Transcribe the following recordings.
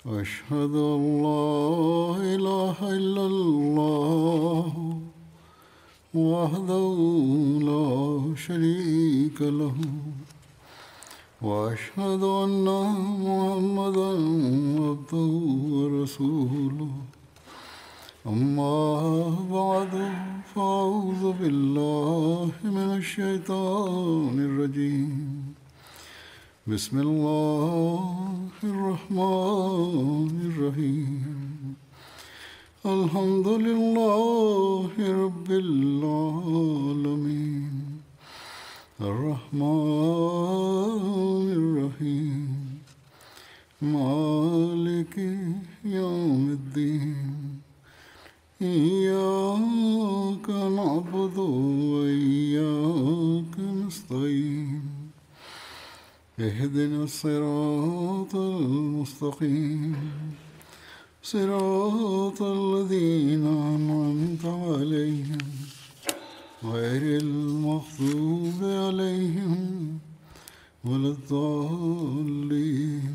أشهد أن لا إله إلا الله وحده لا شريك له وأشهد أن محمدا عبده ورسوله أما بعد فأعوذ بالله من الشيطان الرجيم بسم الله الرحمن الرحيم الحمد لله رب العالمين الرحمن الرحيم مالك يوم الدين إياك نعبد وإياك نستعين اهدنا الصراط المستقيم صراط الذين أنعمت عليهم غير المغضوب عليهم ولا الضالين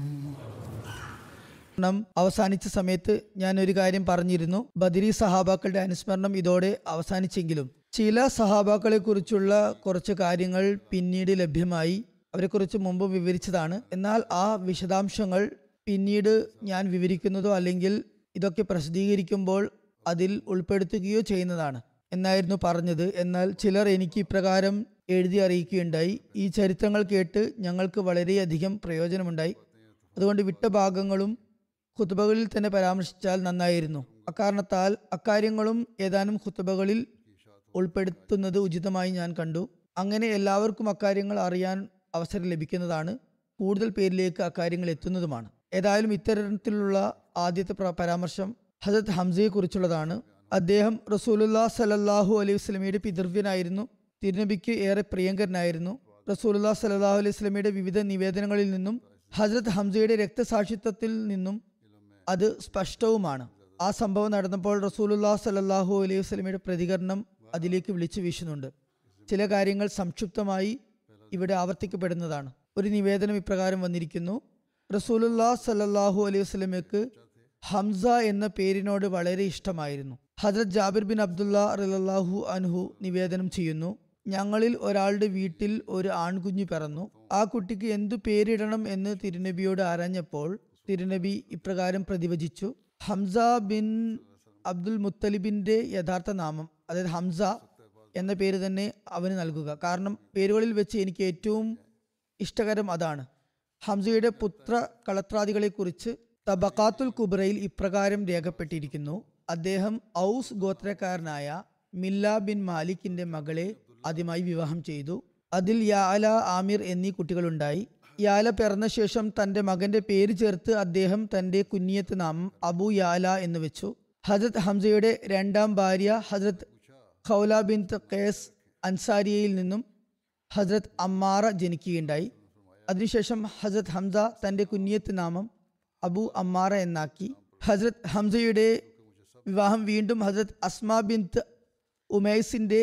ണം അവസാനിച്ച സമയത്ത് ഞാൻ ഒരു കാര്യം പറഞ്ഞിരുന്നു ബദരി സഹാബാക്കളുടെ അനുസ്മരണം ഇതോടെ അവസാനിച്ചെങ്കിലും ചില സഹാബാക്കളെ കുറിച്ചുള്ള കുറച്ച് കാര്യങ്ങൾ പിന്നീട് ലഭ്യമായി അവരെക്കുറിച്ച് മുമ്പ് വിവരിച്ചതാണ് എന്നാൽ ആ വിശദാംശങ്ങൾ പിന്നീട് ഞാൻ വിവരിക്കുന്നതോ അല്ലെങ്കിൽ ഇതൊക്കെ പ്രസിദ്ധീകരിക്കുമ്പോൾ അതിൽ ഉൾപ്പെടുത്തുകയോ ചെയ്യുന്നതാണ് എന്നായിരുന്നു പറഞ്ഞത് എന്നാൽ ചിലർ എനിക്ക് ഇപ്രകാരം എഴുതി അറിയിക്കുകയുണ്ടായി ഈ ചരിത്രങ്ങൾ കേട്ട് ഞങ്ങൾക്ക് വളരെയധികം പ്രയോജനമുണ്ടായി അതുകൊണ്ട് വിട്ട ഭാഗങ്ങളും ഖുത്തുബകളിൽ തന്നെ പരാമർശിച്ചാൽ നന്നായിരുന്നു അക്കാരണത്താൽ അക്കാര്യങ്ങളും ഏതാനും ഖുത്തുബകളിൽ ഉൾപ്പെടുത്തുന്നത് ഉചിതമായി ഞാൻ കണ്ടു അങ്ങനെ എല്ലാവർക്കും അക്കാര്യങ്ങൾ അറിയാൻ അവസരം ലഭിക്കുന്നതാണ് കൂടുതൽ പേരിലേക്ക് അക്കാര്യങ്ങൾ എത്തുന്നതുമാണ് ഏതായാലും ഇത്തരത്തിലുള്ള ആദ്യത്തെ പ്ര- പരാമർശം ഹസരത് ഹംസയെക്കുറിച്ചുള്ളതാണ് അദ്ദേഹം റസൂലുല്ലാ സലല്ലാഹു അലൈഹി വസ്ലമയുടെ പിതൃവ്യനായിരുന്നു തിരുനബിക്ക് ഏറെ പ്രിയങ്കരനായിരുന്നു റസൂലുല്ലാ സലല്ലാഹു അലൈഹി വസ്ലമയുടെ വിവിധ നിവേദനങ്ങളിൽ നിന്നും ഹസ്രത് ഹംസയുടെ രക്തസാക്ഷിത്വത്തിൽ നിന്നും അത് സ്പഷ്ടവുമാണ് ആ സംഭവം നടന്നപ്പോൾ റസൂലുല്ലാ സലല്ലാഹു അലൈഹി വസ്ലമയുടെ പ്രതികരണം അതിലേക്ക് വിളിച്ചു വീശുന്നുണ്ട് ചില കാര്യങ്ങൾ സംക്ഷിപ്തമായി ഇവിടെ ആവർത്തിക്കപ്പെടുന്നതാണ് ഒരു നിവേദനം ഇപ്രകാരം വന്നിരിക്കുന്നു റസൂലുല്ലാ സലല്ലാഹു അലൈഹി വസ്ലമയ്ക്ക് ഹംസ എന്ന പേരിനോട് വളരെ ഇഷ്ടമായിരുന്നു ഹജരത് ജാബിർ ബിൻ അബ്ദുള്ള റലാഹു അൻഹു നിവേദനം ചെയ്യുന്നു ഞങ്ങളിൽ ഒരാളുടെ വീട്ടിൽ ഒരു ആൺകുഞ്ഞു പിറന്നു ആ കുട്ടിക്ക് എന്തു പേരിടണം എന്ന് തിരുനബിയോട് ആരാഞ്ഞപ്പോൾ തിരുനബി ഇപ്രകാരം പ്രതിവചിച്ചു ഹംസ ബിൻ അബ്ദുൽ മുത്തലിബിന്റെ യഥാർത്ഥ നാമം അതായത് ഹംസ എന്ന പേര് തന്നെ അവന് നൽകുക കാരണം പേരുകളിൽ വെച്ച് എനിക്ക് ഏറ്റവും ഇഷ്ടകരം അതാണ് ഹംസയുടെ പുത്ര കളത്രാദികളെക്കുറിച്ച് തബക്കാത്തുൽ കുബ്രയിൽ ഇപ്രകാരം രേഖപ്പെട്ടിരിക്കുന്നു അദ്ദേഹം ഔസ് ഗോത്രക്കാരനായ മില്ല ബിൻ മാലിക്കിന്റെ മകളെ ആദ്യമായി വിവാഹം ചെയ്തു അതിൽ യാല ആമിർ എന്നീ കുട്ടികളുണ്ടായി യാല പിറന്ന ശേഷം തന്റെ മകന്റെ പേര് ചേർത്ത് അദ്ദേഹം തന്റെ കുഞ്ഞിയത്ത് നാമം അബു യാല എന്ന് വെച്ചു ഹജരത് ഹംസയുടെ രണ്ടാം ഭാര്യ ഹജരത് ഖൗല ബിൻ ഖേസ് അൻസാരിയയിൽ നിന്നും ഹസ്രത് അമ്മാറ ജനിക്കുകയുണ്ടായി അതിനുശേഷം ഹസ്രത് ഹംസ തന്റെ കുഞ്ഞിയത്ത് നാമം അബു അമ്മാറ എന്നാക്കി ഹസ്രത് ഹംസയുടെ വിവാഹം വീണ്ടും ഹസ്രത് അസ്മ ബിൻത്ത് ഉമൈസിന്റെ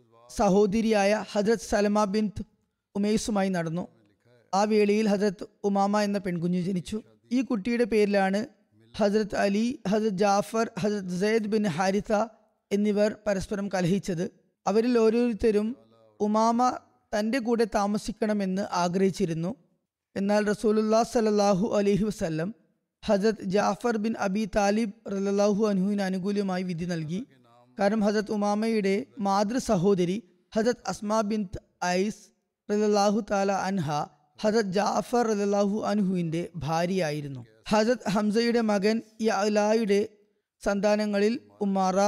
സഹോദരിയായ ഹസ്രത് സലമ ബിൻത്ത് ഉമൈസുമായി നടന്നു ആ വേളയിൽ ഹസ്രത് ഉമാമ എന്ന പെൺകുഞ്ഞു ജനിച്ചു ഈ കുട്ടിയുടെ പേരിലാണ് Hazrat Ali Hazrat Jafar Hazrat Zaid bin Haritha എന്നിവർ പരസ്പരം കലഹിച്ചത് അവരിൽ ഓരോരുത്തരും ഉമാമ തൻ്റെ കൂടെ താമസിക്കണമെന്ന് ആഗ്രഹിച്ചിരുന്നു എന്നാൽ റസൂലുല്ലാ സലല്ലാഹു അലൈഹി വസല്ലം Hazrat Jafar bin Abi Talib റലാഹു അൻഹുവിന് അനുകൂലമായി വിധി നൽകി കാരണം ഹജരത് ഉമാമയുടെ മാതൃ സഹോദരി ഹജരത് അസ്മാ ബിൻ ഐസ് റലാഹു താല അൻഹ ഹജരത് ജാഫർ റലാഹു അൻഹുവിൻ്റെ ഭാര്യയായിരുന്നു ഹജരത് ഹംസയുടെ മകൻ യലായുടെ സന്താനങ്ങളിൽ ഉമാറ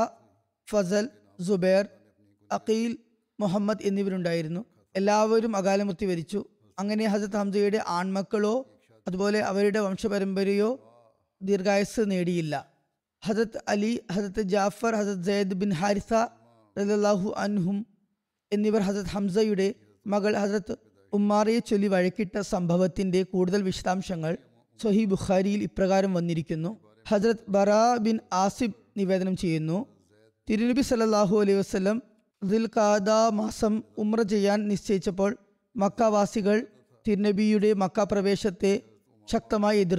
ഫസൽ സുബൈർ അഖീൽ മുഹമ്മദ് എന്നിവരുണ്ടായിരുന്നു എല്ലാവരും അകാലമൃത്യു വരിച്ചു അങ്ങനെ ഹസരത് ഹംസയുടെ ആൺമക്കളോ അതുപോലെ അവരുടെ വംശപരമ്പരയോ ദീർഘായുസ് നേടിയില്ല ഹസരത് അലി ഹസരത്ത് ജാഫർ ഹസരത് സെയ്ദ് ബിൻ ഹാരിസ റലാഹു അൻഹും എന്നിവർ ഹസരത് ഹംസയുടെ മകൾ ഹസരത്ത് ഉമ്മാറയെ ചൊല്ലി വഴക്കിട്ട സംഭവത്തിന്റെ കൂടുതൽ വിശദാംശങ്ങൾ സൊഹി ബുഖാരിയിൽ ഇപ്രകാരം വന്നിരിക്കുന്നു ഹസരത് ബറ ബിൻ ആസിബ് നിവേദനം ചെയ്യുന്നു തിരുനബി സല്ലല്ലാഹു അലൈഹി വസല്ലം ദിൽഖാദ മാസം ഉംറ ചെയ്യാൻ നിശ്ചയിച്ചപ്പോൾ മക്കാവാസികൾ തിരുനബിയുടെ മക്ക പ്രവേശത്തെ ശക്തമായി എതിർത്തു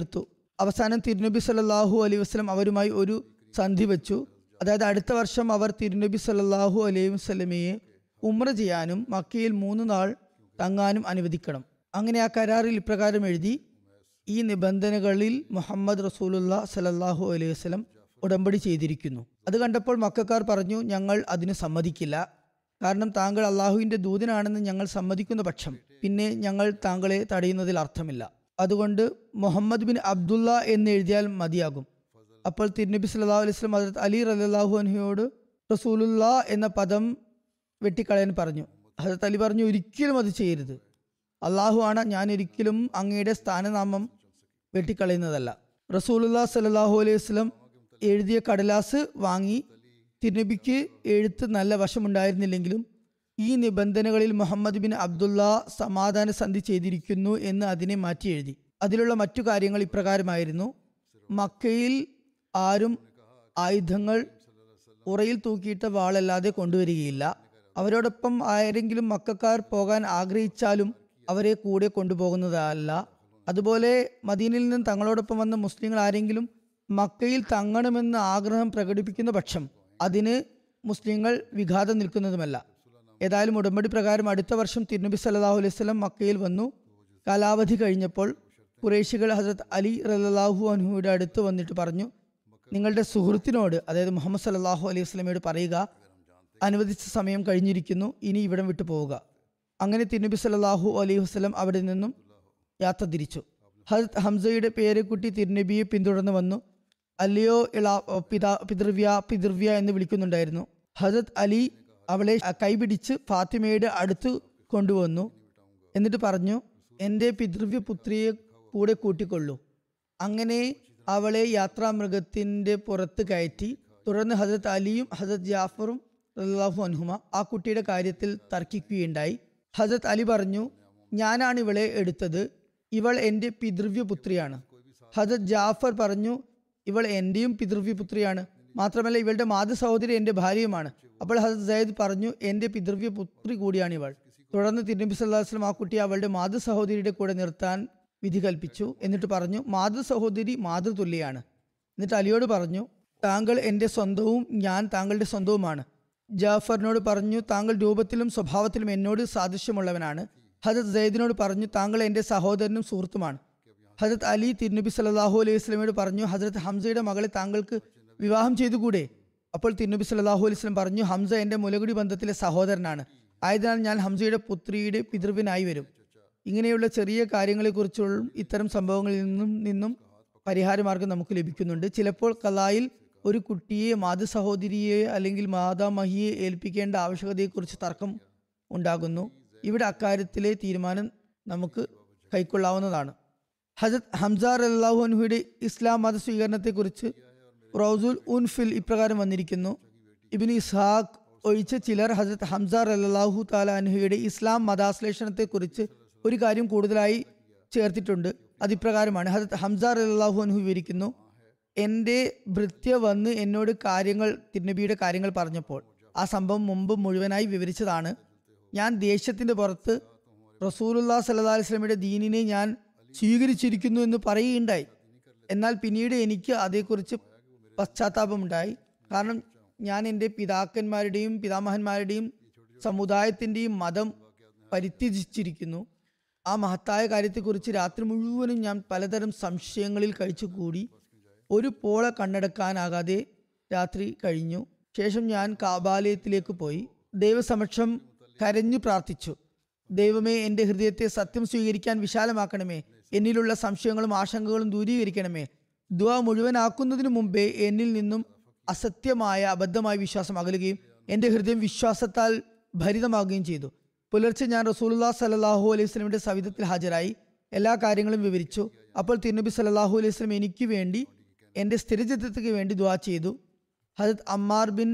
അവസാനം തിരുനബി സല്ലല്ലാഹു അലൈഹി വസ്ലം അവരുമായി ഒരു സന്ധി വെച്ചു അതായത് അടുത്ത വർഷം അവർ തിരുനബി സല്ലല്ലാഹു അലൈഹി വസ്ലമയെ ഉമ്ര ചെയ്യാനും മക്കയിൽ മൂന്ന് നാൾ തങ്ങാനും അനുവദിക്കണം അങ്ങനെ ആ കരാറിൽ ഇപ്രകാരം എഴുതി ഈ നിബന്ധനകളിൽ മുഹമ്മദ് റസൂലുല്ല സലല്ലാഹു അലൈഹി വസ്ലം ഉടമ്പടി ചെയ്തിരിക്കുന്നു അത് കണ്ടപ്പോൾ മക്കാർ പറഞ്ഞു ഞങ്ങൾ അതിന് സമ്മതിക്കില്ല കാരണം താങ്കൾ അള്ളാഹുവിന്റെ ദൂതനാണെന്ന് ഞങ്ങൾ സമ്മതിക്കുന്ന പക്ഷം പിന്നെ ഞങ്ങൾ താങ്കളെ തടയുന്നതിൽ അർത്ഥമില്ല അതുകൊണ്ട് മുഹമ്മദ് ബിൻ അബ്ദുള്ള എന്ന് എഴുതിയാൽ മതിയാകും അപ്പോൾ തിരുനബി സല്ലല്ലാഹു അലൈഹി വസല്ലം ഹജരത് അലി റലാഹു അൻഹയോട് റസൂലുല്ല എന്ന പദം വെട്ടിക്കളയാൻ പറഞ്ഞു ഹജരത് അലി പറഞ്ഞു ഒരിക്കലും അത് ചെയ്യരുത് അള്ളാഹു ആണ് ഞാൻ ഒരിക്കലും അങ്ങയുടെ സ്ഥാനനാമം വെട്ടിക്കളയുന്നതല്ല റസൂലുല്ലാ സല്ലാഹു അലൈഹി വസ്ലം എഴുതിയ കടലാസ് വാങ്ങി തിരുനബിക്ക് എഴുത്ത് നല്ല വശമുണ്ടായിരുന്നില്ലെങ്കിലും ഈ നിബന്ധനകളിൽ മുഹമ്മദ് ബിൻ അബ്ദുള്ള സമാധാന സന്ധി ചെയ്തിരിക്കുന്നു എന്ന് അതിനെ മാറ്റി എഴുതി അതിലുള്ള മറ്റു കാര്യങ്ങൾ ഇപ്രകാരമായിരുന്നു മക്കയിൽ ആരും ആയുധങ്ങൾ ഉറയിൽ തൂക്കിയിട്ട വാളല്ലാതെ കൊണ്ടുവരികയില്ല അവരോടൊപ്പം ആരെങ്കിലും മക്കാർ പോകാൻ ആഗ്രഹിച്ചാലും അവരെ കൂടെ കൊണ്ടുപോകുന്നതല്ല അതുപോലെ മദീനയിൽ നിന്ന് തങ്ങളോടൊപ്പം വന്ന മുസ്ലിങ്ങൾ ആരെങ്കിലും മക്കയിൽ തങ്ങണമെന്ന് ആഗ്രഹം പ്രകടിപ്പിക്കുന്ന പക്ഷം അതിന് മുസ്ലിങ്ങൾ വിഘാതം നിൽക്കുന്നതുമല്ല ഏതായാലും ഉടമ്പടി പ്രകാരം അടുത്ത വർഷം തിരുനബി സല്ലാഹു അലൈഹി സ്വലം മക്കയിൽ വന്നു കാലാവധി കഴിഞ്ഞപ്പോൾ കുറേശികൾ ഹസരത് അലി റലാഹു അൻഹുയുടെ അടുത്ത് വന്നിട്ട് പറഞ്ഞു നിങ്ങളുടെ സുഹൃത്തിനോട് അതായത് മുഹമ്മദ് സല്ലാഹു അലൈഹി സ്വലമയോട് പറയുക അനുവദിച്ച സമയം കഴിഞ്ഞിരിക്കുന്നു ഇനി ഇവിടം വിട്ടു പോവുക അങ്ങനെ തിരുനബി സല്ലാഹു അലൈഹി വസ്ലം അവിടെ നിന്നും യാത്ര തിരിച്ചു ഹസരത് ഹംസയുടെ പേരെക്കുട്ടി തിരുനബിയെ പിന്തുടർന്ന് വന്നു അല്ലയോ ഇളാ പിതാ പിതൃവ്യ പിതൃവ്യ എന്ന് വിളിക്കുന്നുണ്ടായിരുന്നു ഹസരത് അലി അവളെ കൈപിടിച്ച് ഫാത്തിമയുടെ അടുത്ത് കൊണ്ടുവന്നു എന്നിട്ട് പറഞ്ഞു എൻ്റെ പിതൃവ്യ പുത്രിയെ കൂടെ കൂട്ടിക്കൊള്ളൂ അങ്ങനെ അവളെ യാത്രാമൃഗത്തിൻ്റെ പുറത്ത് കയറ്റി തുടർന്ന് ഹസരത് അലിയും ഹസരത് ജാഫറും റല്ലാഹു അൻഹുമ ആ കുട്ടിയുടെ കാര്യത്തിൽ തർക്കിക്കുകയുണ്ടായി ഹസരത് അലി പറഞ്ഞു ഞാനാണ് ഇവളെ എടുത്തത് ഇവൾ എൻ്റെ പിതൃവ്യ പുത്രിയാണ് ഹസരത് ജാഫർ പറഞ്ഞു ഇവൾ എൻ്റെയും പിതൃവ്യ പുത്രിയാണ് മാത്രമല്ല ഇവളുടെ മാതൃ സഹോദരി എൻ്റെ ഭാര്യയുമാണ് അപ്പോൾ ഹസരത് സയ്യിദ് പറഞ്ഞു എൻ്റെ പിതൃവ്യ പുത്രി കൂടിയാണ് ഇവൾ തുടർന്ന് തിരുനബി സല്ലല്ലാഹു അലൈഹി വസല്ലം ആ കുട്ടിയെ അവളുടെ മാതൃ സഹോദരിയുടെ കൂടെ നിർത്താൻ വിധി കൽപ്പിച്ചു എന്നിട്ട് പറഞ്ഞു മാതൃ സഹോദരി മാതൃതുല്യാണ് എന്നിട്ട് അലിയോട് പറഞ്ഞു താങ്കൾ എൻ്റെ സ്വന്തവും ഞാൻ താങ്കളുടെ സ്വന്തവുമാണ് ജാഫറിനോട് പറഞ്ഞു താങ്കൾ രൂപത്തിലും സ്വഭാവത്തിലും എന്നോട് സാദൃശ്യമുള്ളവനാണ് ഹജരത് സയ്യിദിനോട് പറഞ്ഞു താങ്കൾ എൻ്റെ സഹോദരനും സുഹൃത്തുമാണ് ഹജരത് അലി തിരുനബി സല്ലാഹു അലൈഹി വസ്ലമയോട് പറഞ്ഞു ഹജരത് ഹംസയുടെ മകളെ താങ്കൾക്ക് വിവാഹം ചെയ്തുകൂടെ അപ്പോൾ തിരുനബി സല്ലാഹു അലൈഹി വസ്ലം പറഞ്ഞു ഹംസ എൻ്റെ മുലകുടി ബന്ധത്തിലെ സഹോദരനാണ് ആയതിനാൽ ഞാൻ ഹംസയുടെ പുത്രിയുടെ പിതൃവിനായി വരും ഇങ്ങനെയുള്ള ചെറിയ കാര്യങ്ങളെക്കുറിച്ചുള്ള ഇത്തരം സംഭവങ്ങളിൽ നിന്നും നിന്നും പരിഹാരമാർഗം നമുക്ക് ലഭിക്കുന്നുണ്ട് ചിലപ്പോൾ കലായിൽ ഒരു കുട്ടിയെ മാതൃ സഹോദരിയെ അല്ലെങ്കിൽ മാതാമഹിയെ ഏൽപ്പിക്കേണ്ട ആവശ്യകതയെക്കുറിച്ച് തർക്കം ഉണ്ടാകുന്നു ഇവിടെ അക്കാര്യത്തിലെ തീരുമാനം നമുക്ക് കൈക്കൊള്ളാവുന്നതാണ് ഹജത് ഹംസാർ അള്ളാഹുൻഹുയുടെ ഇസ്ലാം മത സ്വീകരണത്തെക്കുറിച്ച് റൗസുൽ ഉൻഫിൽ ഇപ്രകാരം വന്നിരിക്കുന്നു ഇബിന് ഇസ്ഹാഖ് ഒഴിച്ച് ചിലർ ഹജരത് ഹംസാർ അല്ലാഹു താല അൻഹുയുടെ ഇസ്ലാം മതാശ്ലേഷണത്തെക്കുറിച്ച് ഒരു കാര്യം കൂടുതലായി ചേർത്തിട്ടുണ്ട് അതിപ്രകാരമാണ് ഹജരത് ഹംസാർ അല്ലാഹു അൻഹു വിവരിക്കുന്നു എൻ്റെ ഭൃത്യ വന്ന് എന്നോട് കാര്യങ്ങൾ തിരുനബിയുടെ കാര്യങ്ങൾ പറഞ്ഞപ്പോൾ ആ സംഭവം മുമ്പ് മുഴുവനായി വിവരിച്ചതാണ് ഞാൻ ദേശത്തിൻ്റെ പുറത്ത് റസൂലുല്ലാ സല്ലാ വസ്ലമിയുടെ ദീനിനെ ഞാൻ സ്വീകരിച്ചിരിക്കുന്നു എന്ന് പറയുകയുണ്ടായി എന്നാൽ പിന്നീട് എനിക്ക് അതേക്കുറിച്ച് പശ്ചാത്താപമുണ്ടായി കാരണം ഞാൻ എൻ്റെ പിതാക്കന്മാരുടെയും പിതാമഹന്മാരുടെയും സമുദായത്തിൻ്റെയും മതം പരിത്യജിച്ചിരിക്കുന്നു ആ മഹത്തായ കാര്യത്തെക്കുറിച്ച് രാത്രി മുഴുവനും ഞാൻ പലതരം സംശയങ്ങളിൽ കഴിച്ചുകൂടി ഒരു പോള കണ്ണടക്കാനാകാതെ രാത്രി കഴിഞ്ഞു ശേഷം ഞാൻ കാബാലയത്തിലേക്ക് പോയി ദൈവസമക്ഷം കരഞ്ഞു പ്രാർത്ഥിച്ചു ദൈവമേ എൻ്റെ ഹൃദയത്തെ സത്യം സ്വീകരിക്കാൻ വിശാലമാക്കണമേ എന്നിലുള്ള സംശയങ്ങളും ആശങ്കകളും ദൂരീകരിക്കണമേ ദ്വ മുഴുവനാക്കുന്നതിനു മുമ്പേ എന്നിൽ നിന്നും അസത്യമായ അബദ്ധമായ വിശ്വാസം അകലുകയും എൻ്റെ ഹൃദയം വിശ്വാസത്താൽ ഭരിതമാകുകയും ചെയ്തു പുലർച്ചെ ഞാൻ റസൂലുല്ലാ സല്ലാഹു അലൈഹി സ്വലമിന്റെ സവിധത്തിൽ ഹാജരായി എല്ലാ കാര്യങ്ങളും വിവരിച്ചു അപ്പോൾ തിരുനബി സല്ലാഹു അലൈഹി സ്വലം എനിക്ക് വേണ്ടി എൻ്റെ സ്ഥിരചിത്രത്തിന് വേണ്ടി ദ്വാ ചെയ്തു ഹജത് അമ്മാർ ബിൻ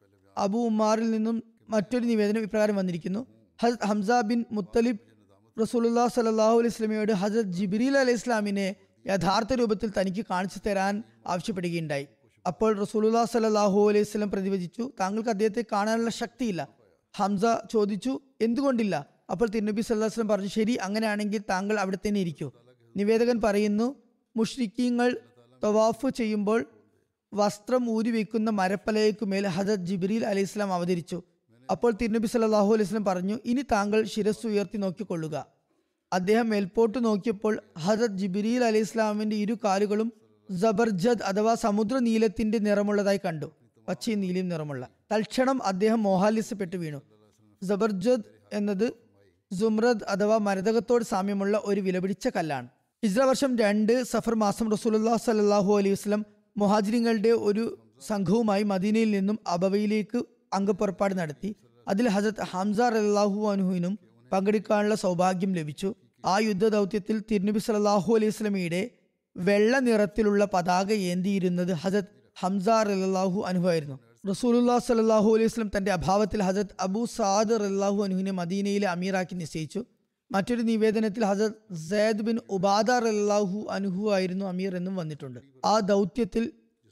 അബു ഉമാറിൽ നിന്നും മറ്റൊരു നിവേദനം ഇപ്രകാരം വന്നിരിക്കുന്നു ഹജത് ഹംസ ബിൻ മുത്തലിബ് റസൂലുല്ലാ സല്ലാഹു അലൈഹി സ്വലമയോട് ഹജരത് ജിബ്രീൽ അലൈഹി ഇസ്ലാമിനെ യഥാർത്ഥ രൂപത്തിൽ തനിക്ക് കാണിച്ചു തരാൻ ആവശ്യപ്പെടുകയുണ്ടായി അപ്പോൾ റസൂലുല്ലാ സല്ലാഹു അലൈഹി സ്വലം പ്രതിവചിച്ചു താങ്കൾക്ക് അദ്ദേഹത്തെ കാണാനുള്ള ശക്തിയില്ല ഹംസ ചോദിച്ചു എന്തുകൊണ്ടില്ല അപ്പോൾ തിരുനബി സല്ലാഹു വസ്ലം പറഞ്ഞു ശരി അങ്ങനെയാണെങ്കിൽ താങ്കൾ അവിടെ തന്നെ ഇരിക്കൂ നിവേദകൻ പറയുന്നു മുഷ്രിക്കീങ്ങൾ തവാഫ് ചെയ്യുമ്പോൾ വസ്ത്രം ഊരി വെക്കുന്ന മരപ്പലയ്ക്കുമേൽ ഹജത് ജിബ്രീൽ അലൈഹി ഇസ്ലാം അവതരിച്ചു അപ്പോൾ തിരുനബി സല്ലല്ലാഹു അലൈഹി വസല്ലം പറഞ്ഞു ഇനി താങ്കൾ ശിരസ് ഉയർത്തി നോക്കിക്കൊള്ളുക അദ്ദേഹം മേൽപോട്ട് നോക്കിയപ്പോൾ ഹജത് ജിബ്രീൽ അലൈഹി ഇസ്ലാമിന്റെ ഇരു കാലുകളും ജബർജദ് അഥവാ സമുദ്ര നീലത്തിന്റെ നിറമുള്ളതായി കണ്ടു പച്ചയും നീലയും നിറമുള്ള തൽക്ഷണം അദ്ദേഹം മോഹാലിസപ്പെട്ടു വീണു ജബർജദ് എന്നത് സുമ്രദ് അഥവാ മരതകത്തോട് സാമ്യമുള്ള ഒരു വിലപിടിച്ച കല്ലാണ് ഹിജ്ര വർഷം രണ്ട് സഫർ മാസം റസൂലുല്ലാ സല്ലാഹു അലൈഹി വസ്ലം മുഹാജിരിങ്ങളുടെ ഒരു സംഘവുമായി മദീനയിൽ നിന്നും അബവയിലേക്ക് അംഗപ്പുറപ്പാട് നടത്തി അതിൽ ഹസരത് ഹംസ അല്ലാഹു അനുഹുവിനും പങ്കെടുക്കാനുള്ള സൗഭാഗ്യം ലഭിച്ചു ആ യുദ്ധ ദൗത്യത്തിൽ തിരുനബി സല്ലാഹു അലൈഹി സ്വലമിയുടെ വെള്ള നിറത്തിലുള്ള പതാക ഏന്തിയിരുന്നത് ഹസരത് ഹംസ റലാഹു അനുഹു ആയിരുന്നു റസൂലുല്ലാ സലാഹു അലൈഹി വസ്ലം തന്റെ അഭാവത്തിൽ ഹസരത് അബു സാദ് റല്ലാഹു അനുഹിനെ മദീനയിലെ അമീറാക്കി നിശ്ചയിച്ചു മറ്റൊരു നിവേദനത്തിൽ ഹസരത് സയ്ദ് ബിൻ ഉബാദ റല്ലാഹു അനുഹു ആയിരുന്നു അമീർ എന്നും വന്നിട്ടുണ്ട് ആ ദൗത്യത്തിൽ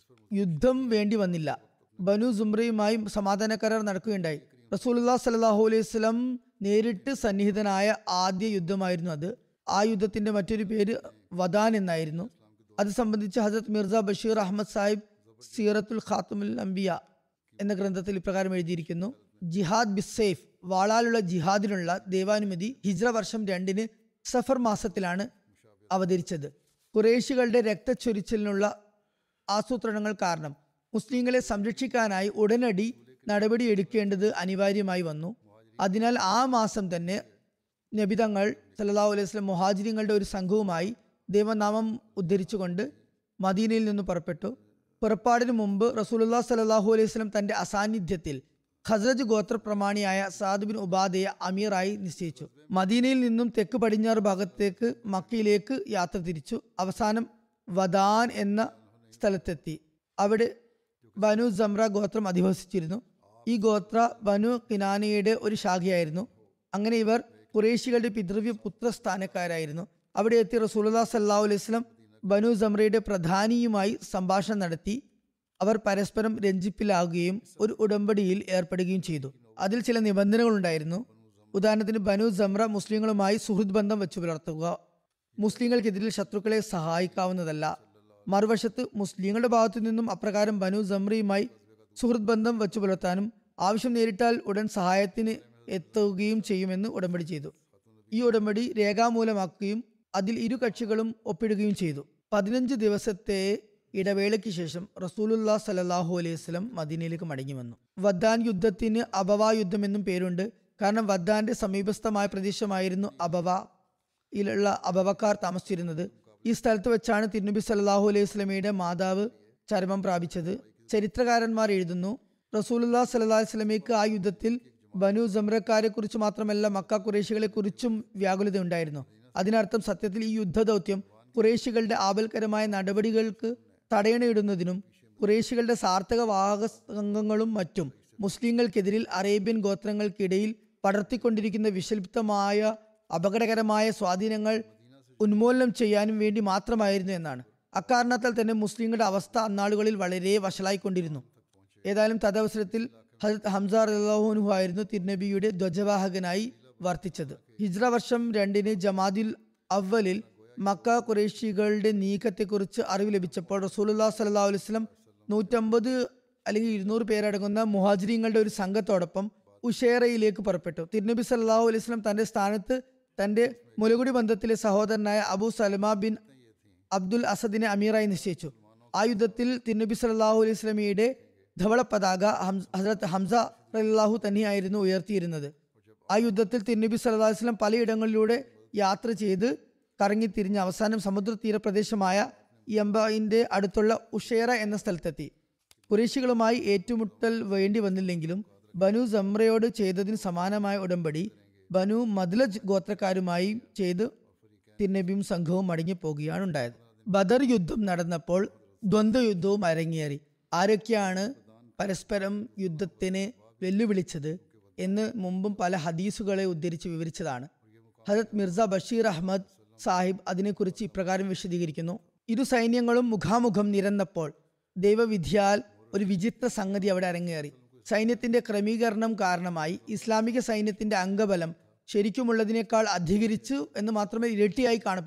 യുദ്ധം വേണ്ടി വന്നില്ല ബനു സുംറയുമായി സമാധാന കരാർ നടക്കുകയുണ്ടായി റസൂലുല്ലാ സലാഹു അലൈഹി വസ്ലം നേരിട്ട് സന്നിഹിതനായ ആദ്യ യുദ്ധമായിരുന്നു അത് ആ യുദ്ധത്തിന്റെ മറ്റൊരു പേര് വദാൻ എന്നായിരുന്നു അത് സംബന്ധിച്ച് ഹസരത് മിർസ ബഷീർ അഹമ്മദ് സാഹിബ് സീറത്തുൽ ഖാത്തുമുൽ അംബിയ എന്ന ഗ്രന്ഥത്തിൽ ഇപ്രകാരം എഴുതിയിരിക്കുന്നു ജിഹാദ് ബിസൈഫ് വാളാലുള്ള ജിഹാദിനുള്ള ദേവാനുമതി ഹിജ്ര വർഷം രണ്ടിന് സഫർ മാസത്തിലാണ് അവതരിച്ചത് കുറേശികളുടെ രക്തച്ചൊരിച്ചിലിനുള്ള ആസൂത്രണങ്ങൾ കാരണം മുസ്ലിങ്ങളെ സംരക്ഷിക്കാനായി ഉടനടി നടപടിയെടുക്കേണ്ടത് അനിവാര്യമായി വന്നു അതിനാൽ ആ മാസം തന്നെ നബിതങ്ങൾ സല്ലല്ലാഹു അലൈഹി വസല്ലം മുഹാജിരിങ്ങളുടെ ഒരു സംഘവുമായി ദൈവനാമം ഉദ്ധരിച്ചുകൊണ്ട് മദീനയിൽ നിന്ന് പുറപ്പെട്ടു പുറപ്പാടിന് മുമ്പ് റസൂലുല്ലാ സല്ലല്ലാഹു അലൈഹി വസല്ലം തന്റെ അസാന്നിധ്യത്തിൽ ഖസ്രജ് ഗോത്രപ്രമാണിയായ സാദ് ബിൻ ഉബാദയെ അമീറായി നിശ്ചയിച്ചു മദീനയിൽ നിന്നും തെക്ക് പടിഞ്ഞാറ് ഭാഗത്തേക്ക് മക്കയിലേക്ക് യാത്ര തിരിച്ചു അവസാനം വദാൻ എന്ന സ്ഥലത്തെത്തി അവിടെ ബനു ജംറ ഗോത്രം അധിവസിച്ചിരുന്നു ഈ ഗോത്ര ബനു കിനാനയുടെ ഒരു ശാഖയായിരുന്നു അങ്ങനെ ഇവർ കുറേശികളുടെ പിതൃവ്യ പുത്രസ്ഥാനക്കാരായിരുന്നു അവിടെ എത്തി റസൂലുല്ലാ സല്ലാഹു അലൈഹി വസല്ലം ബനു ജംറയുടെ പ്രധാനിയുമായി സംഭാഷണം നടത്തി അവർ പരസ്പരം രഞ്ജിപ്പിലാകുകയും ഒരു ഉടമ്പടിയിൽ ഏർപ്പെടുകയും ചെയ്തു അതിൽ ചില നിബന്ധനകളുണ്ടായിരുന്നു ഉദാഹരണത്തിന് ബനു ജംറ മുസ്ലിങ്ങളുമായി സുഹൃത്ത് ബന്ധം വെച്ചു പുലർത്തുക മുസ്ലിങ്ങൾക്കെതിരിൽ ശത്രുക്കളെ സഹായിക്കാവുന്നതല്ല മറുവശത്ത് മുസ്ലിങ്ങളുടെ ഭാഗത്തു നിന്നും അപ്രകാരം ബനു ജംറയുമായി സുഹൃത്ത് ബന്ധം വെച്ചു പുലർത്താനും ആവശ്യം നേരിട്ടാൽ ഉടൻ സഹായത്തിന് എത്തുകയും ചെയ്യുമെന്ന് ഉടമ്പടി ചെയ്തു ഈ ഉടമ്പടി രേഖാമൂലമാക്കുകയും അതിൽ ഇരു കക്ഷികളും ഒപ്പിടുകയും ചെയ്തു പതിനഞ്ച് ദിവസത്തെ ഇടവേളയ്ക്ക് ശേഷം റസൂലുല്ലാ സലല്ലാഹു അലൈഹി വസല്ലം മദീനയിലേക്ക് മടങ്ങി വന്നു വദ്ദാൻ യുദ്ധത്തിന് അബവ യുദ്ധം എന്നും പേരുണ്ട് കാരണം വദ്ദാന്റെ സമീപസ്ഥമായ പ്രദേശമായിരുന്നു അബവ യിലുള്ള അബവക്കാർ താമസിച്ചിരുന്നത് ഈ സ്ഥലത്ത് വെച്ചാണ് തിരുനബി സല്ലാഹു അലൈഹി വസ്ലമയുടെ മാതാവ് ചരമം പ്രാപിച്ചത് ചരിത്രകാരന്മാർ എഴുതുന്നു റസൂലുല്ലാ സല്ലാ വസ്ലമയ്ക്ക് ആ യുദ്ധത്തിൽ ബനു ജംറക്കാരെ കുറിച്ച് മാത്രമല്ല മക്ക കുറേശികളെ കുറിച്ചും വ്യാകുലത ഉണ്ടായിരുന്നു അതിനർത്ഥം സത്യത്തിൽ ഈ യുദ്ധദൗത്യം കുറേശികളുടെ ആപൽക്കരമായ നടപടികൾക്ക് തടയണയിടുന്നതിനും കുറേശികളുടെ സാർത്ഥക വാഹക സംഘങ്ങളും മറ്റും മുസ്ലിങ്ങൾക്കെതിരിൽ അറേബ്യൻ ഗോത്രങ്ങൾക്കിടയിൽ പടർത്തിക്കൊണ്ടിരിക്കുന്ന വിഷലിപ്തമായ അപകടകരമായ സ്വാധീനങ്ങൾ ഉന്മൂലനം ചെയ്യാനും വേണ്ടി മാത്രമായിരുന്നു എന്നാണ് അക്കാരണത്താൽ തന്നെ മുസ്ലിങ്ങളുടെ അവസ്ഥ അന്നാളുകളിൽ വളരെ വഷളായിക്കൊണ്ടിരുന്നു ഏതായാലും തദവസരത്തിൽ ഹജത് ഹംസ റഹുനു ആയിരുന്നു തിരുനബിയുടെ ധ്വജവാഹകനായി വർത്തിച്ചത് ഹിജ്ര വർഷം രണ്ടിന് ജമാദിൽ അവലിൽ മക്ക കുറേശികളുടെ നീക്കത്തെക്കുറിച്ച് അറിവ് ലഭിച്ചപ്പോൾ റസൂലുല്ലാ സല്ലാ അലൈഹി വസ്ലം നൂറ്റമ്പത് അല്ലെങ്കിൽ ഇരുന്നൂറ് പേരടങ്ങുന്ന മുഹാജിരിങ്ങളുടെ ഒരു സംഘത്തോടൊപ്പം ഉഷേറയിലേക്ക് പുറപ്പെട്ടു തിരുനബി സല്ലാഹു അലൈഹി വസ്ലം തന്റെ സ്ഥാനത്ത് തന്റെ മുലകുടി ബന്ധത്തിലെ സഹോദരനായ അബു സലമ ബിൻ അബ്ദുൽ അസദിനെ അമീറായി നിശ്ചയിച്ചു ആ യുദ്ധത്തിൽ തിരുനബി സല്ലാഹു അലൈഹി സ്വലമിയുടെ ധവള പതാക ഹംസ് ഹസരത്ത് ഹംസ റലാഹു തന്നെയായിരുന്നു ഉയർത്തിയിരുന്നത് ആ യുദ്ധത്തിൽ തിരുനബി സല്ലാ വസ്ലം പലയിടങ്ങളിലൂടെ യാത്ര ചെയ്ത് കറങ്ങിത്തിരിഞ്ഞ് അവസാനം സമുദ്ര തീരപ്രദേശമായ യംബയിന്റെ അടുത്തുള്ള ഉഷേറ എന്ന സ്ഥലത്തെത്തി കുറേശികളുമായി ഏറ്റുമുട്ടൽ വേണ്ടി വന്നില്ലെങ്കിലും ബനു സമ്രയോട് ചെയ്തതിന് സമാനമായ ഉടമ്പടി ബനു മദ്ലജ് ഗോത്രക്കാരുമായി ചെയ്ത് തിരുനബിയും സംഘവും മടങ്ങിപ്പോകുകയാണ് ഉണ്ടായത് ബദർ യുദ്ധം നടന്നപ്പോൾ ദ്വന്ദ്വ യുദ്ധവും അരങ്ങേറി ആരൊക്കെയാണ് പരസ്പരം യുദ്ധത്തിന് വെല്ലുവിളിച്ചത് എന്ന് മുമ്പും പല ഹദീസുകളെ ഉദ്ധരിച്ച് വിവരിച്ചതാണ് ഹജത് മിർസ ബഷീർ അഹമ്മദ് സാഹിബ് അതിനെക്കുറിച്ച് ഇപ്രകാരം വിശദീകരിക്കുന്നു ഇരു സൈന്യങ്ങളും മുഖാമുഖം നിരന്നപ്പോൾ ദൈവവിധിയാൽ ഒരു വിചിത്ര സംഗതി അവിടെ അരങ്ങേറി സൈന്യത്തിന്റെ ക്രമീകരണം കാരണമായി ഇസ്ലാമിക സൈന്യത്തിന്റെ അംഗബലം ശരിക്കുമുള്ളതിനേക്കാൾ അധികരിച്ചു എന്ന് മാത്രമേ ഇരട്ടിയായി കാണപ്പെട്ടു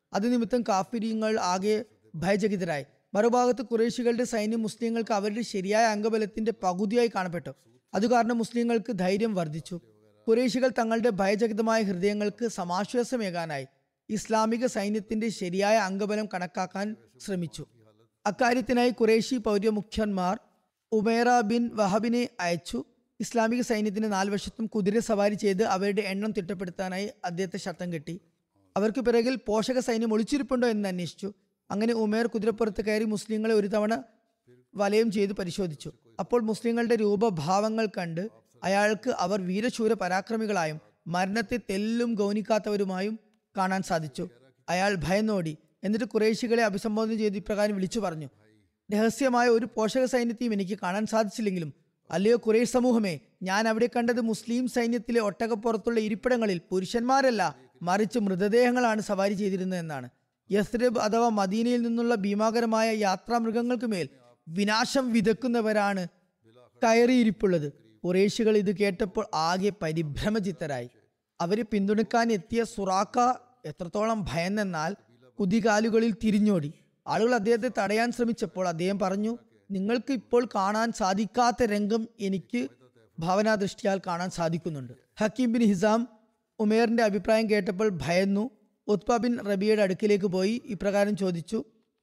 അത് നിമിത്തം കാഫിര്യങ്ങൾ ആകെ ഭയചകിതരായി മറുഭാഗത്ത് കുറേശികളുടെ സൈന്യം മുസ്ലിങ്ങൾക്ക് അവരുടെ ശരിയായ അംഗബലത്തിന്റെ പകുതിയായി കാണപ്പെട്ടു അതുകാരണം മുസ്ലിങ്ങൾക്ക് ധൈര്യം വർദ്ധിച്ചു കുറേശികൾ തങ്ങളുടെ ഭയചകിതമായ ഹൃദയങ്ങൾക്ക് സമാശ്വാസമേകാനായി ഇസ്ലാമിക സൈന്യത്തിന്റെ ശരിയായ അംഗബലം കണക്കാക്കാൻ ശ്രമിച്ചു അക്കാര്യത്തിനായി കുറേശി പൗരമുഖ്യന്മാർ ഉമേറ ബിൻ വഹബിനെ അയച്ചു ഇസ്ലാമിക സൈന്യത്തിന് നാൽവശത്തും കുതിര സവാരി ചെയ്ത് അവരുടെ എണ്ണം തിട്ടപ്പെടുത്താനായി അദ്ദേഹത്തെ ശർത്തം കെട്ടി അവർക്ക് പിറകിൽ പോഷക സൈന്യം ഒളിച്ചിരിപ്പുണ്ടോ എന്ന് അന്വേഷിച്ചു അങ്ങനെ ഉമേർ കുതിരപ്പുറത്ത് കയറി മുസ്ലിങ്ങളെ ഒരു തവണ വലയം ചെയ്ത് പരിശോധിച്ചു അപ്പോൾ മുസ്ലിങ്ങളുടെ രൂപഭാവങ്ങൾ കണ്ട് അയാൾക്ക് അവർ വീരശൂര പരാക്രമികളായും മരണത്തെ തെല്ലും ഗൗനിക്കാത്തവരുമായും കാണാൻ സാധിച്ചു അയാൾ ഭയന്നോടി എന്നിട്ട് കുറേശികളെ അഭിസംബോധന ചെയ്ത് ഇപ്രകാരം വിളിച്ചു പറഞ്ഞു രഹസ്യമായ ഒരു പോഷക സൈന്യത്തെയും എനിക്ക് കാണാൻ സാധിച്ചില്ലെങ്കിലും അല്ലയോ കുറേഷ് സമൂഹമേ ഞാൻ അവിടെ കണ്ടത് മുസ്ലിം സൈന്യത്തിലെ ഒട്ടകപ്പുറത്തുള്ള ഇരിപ്പിടങ്ങളിൽ പുരുഷന്മാരല്ല മറിച്ച് മൃതദേഹങ്ങളാണ് സവാരി ചെയ്തിരുന്നത് എന്നാണ് യസ്രബ് അഥവാ മദീനയിൽ നിന്നുള്ള ഭീമാകരമായ യാത്രാമൃഗങ്ങൾക്ക് മേൽ വിനാശം വിതക്കുന്നവരാണ് കയറിയിരിപ്പുള്ളത് കുറേശികൾ ഇത് കേട്ടപ്പോൾ ആകെ പരിഭ്രമചിത്തരായി അവരെ പിന്തുണക്കാൻ എത്തിയ സുറാക്ക എത്രത്തോളം ഭയന്നെന്നാൽ കുതികാലുകളിൽ തിരിഞ്ഞോടി ആളുകൾ അദ്ദേഹത്തെ തടയാൻ ശ്രമിച്ചപ്പോൾ അദ്ദേഹം പറഞ്ഞു നിങ്ങൾക്ക് ഇപ്പോൾ കാണാൻ സാധിക്കാത്ത രംഗം എനിക്ക് ഭാവനാദൃഷ്ടിയാൽ കാണാൻ സാധിക്കുന്നുണ്ട് ഹക്കീം ബിൻ ഹിസാം ഉമേറിന്റെ അഭിപ്രായം കേട്ടപ്പോൾ ഭയന്നു ഉത്ബ ബിൻ റബിയുടെ അടുക്കിലേക്ക് പോയി ഇപ്രകാരം ചോദിച്ചു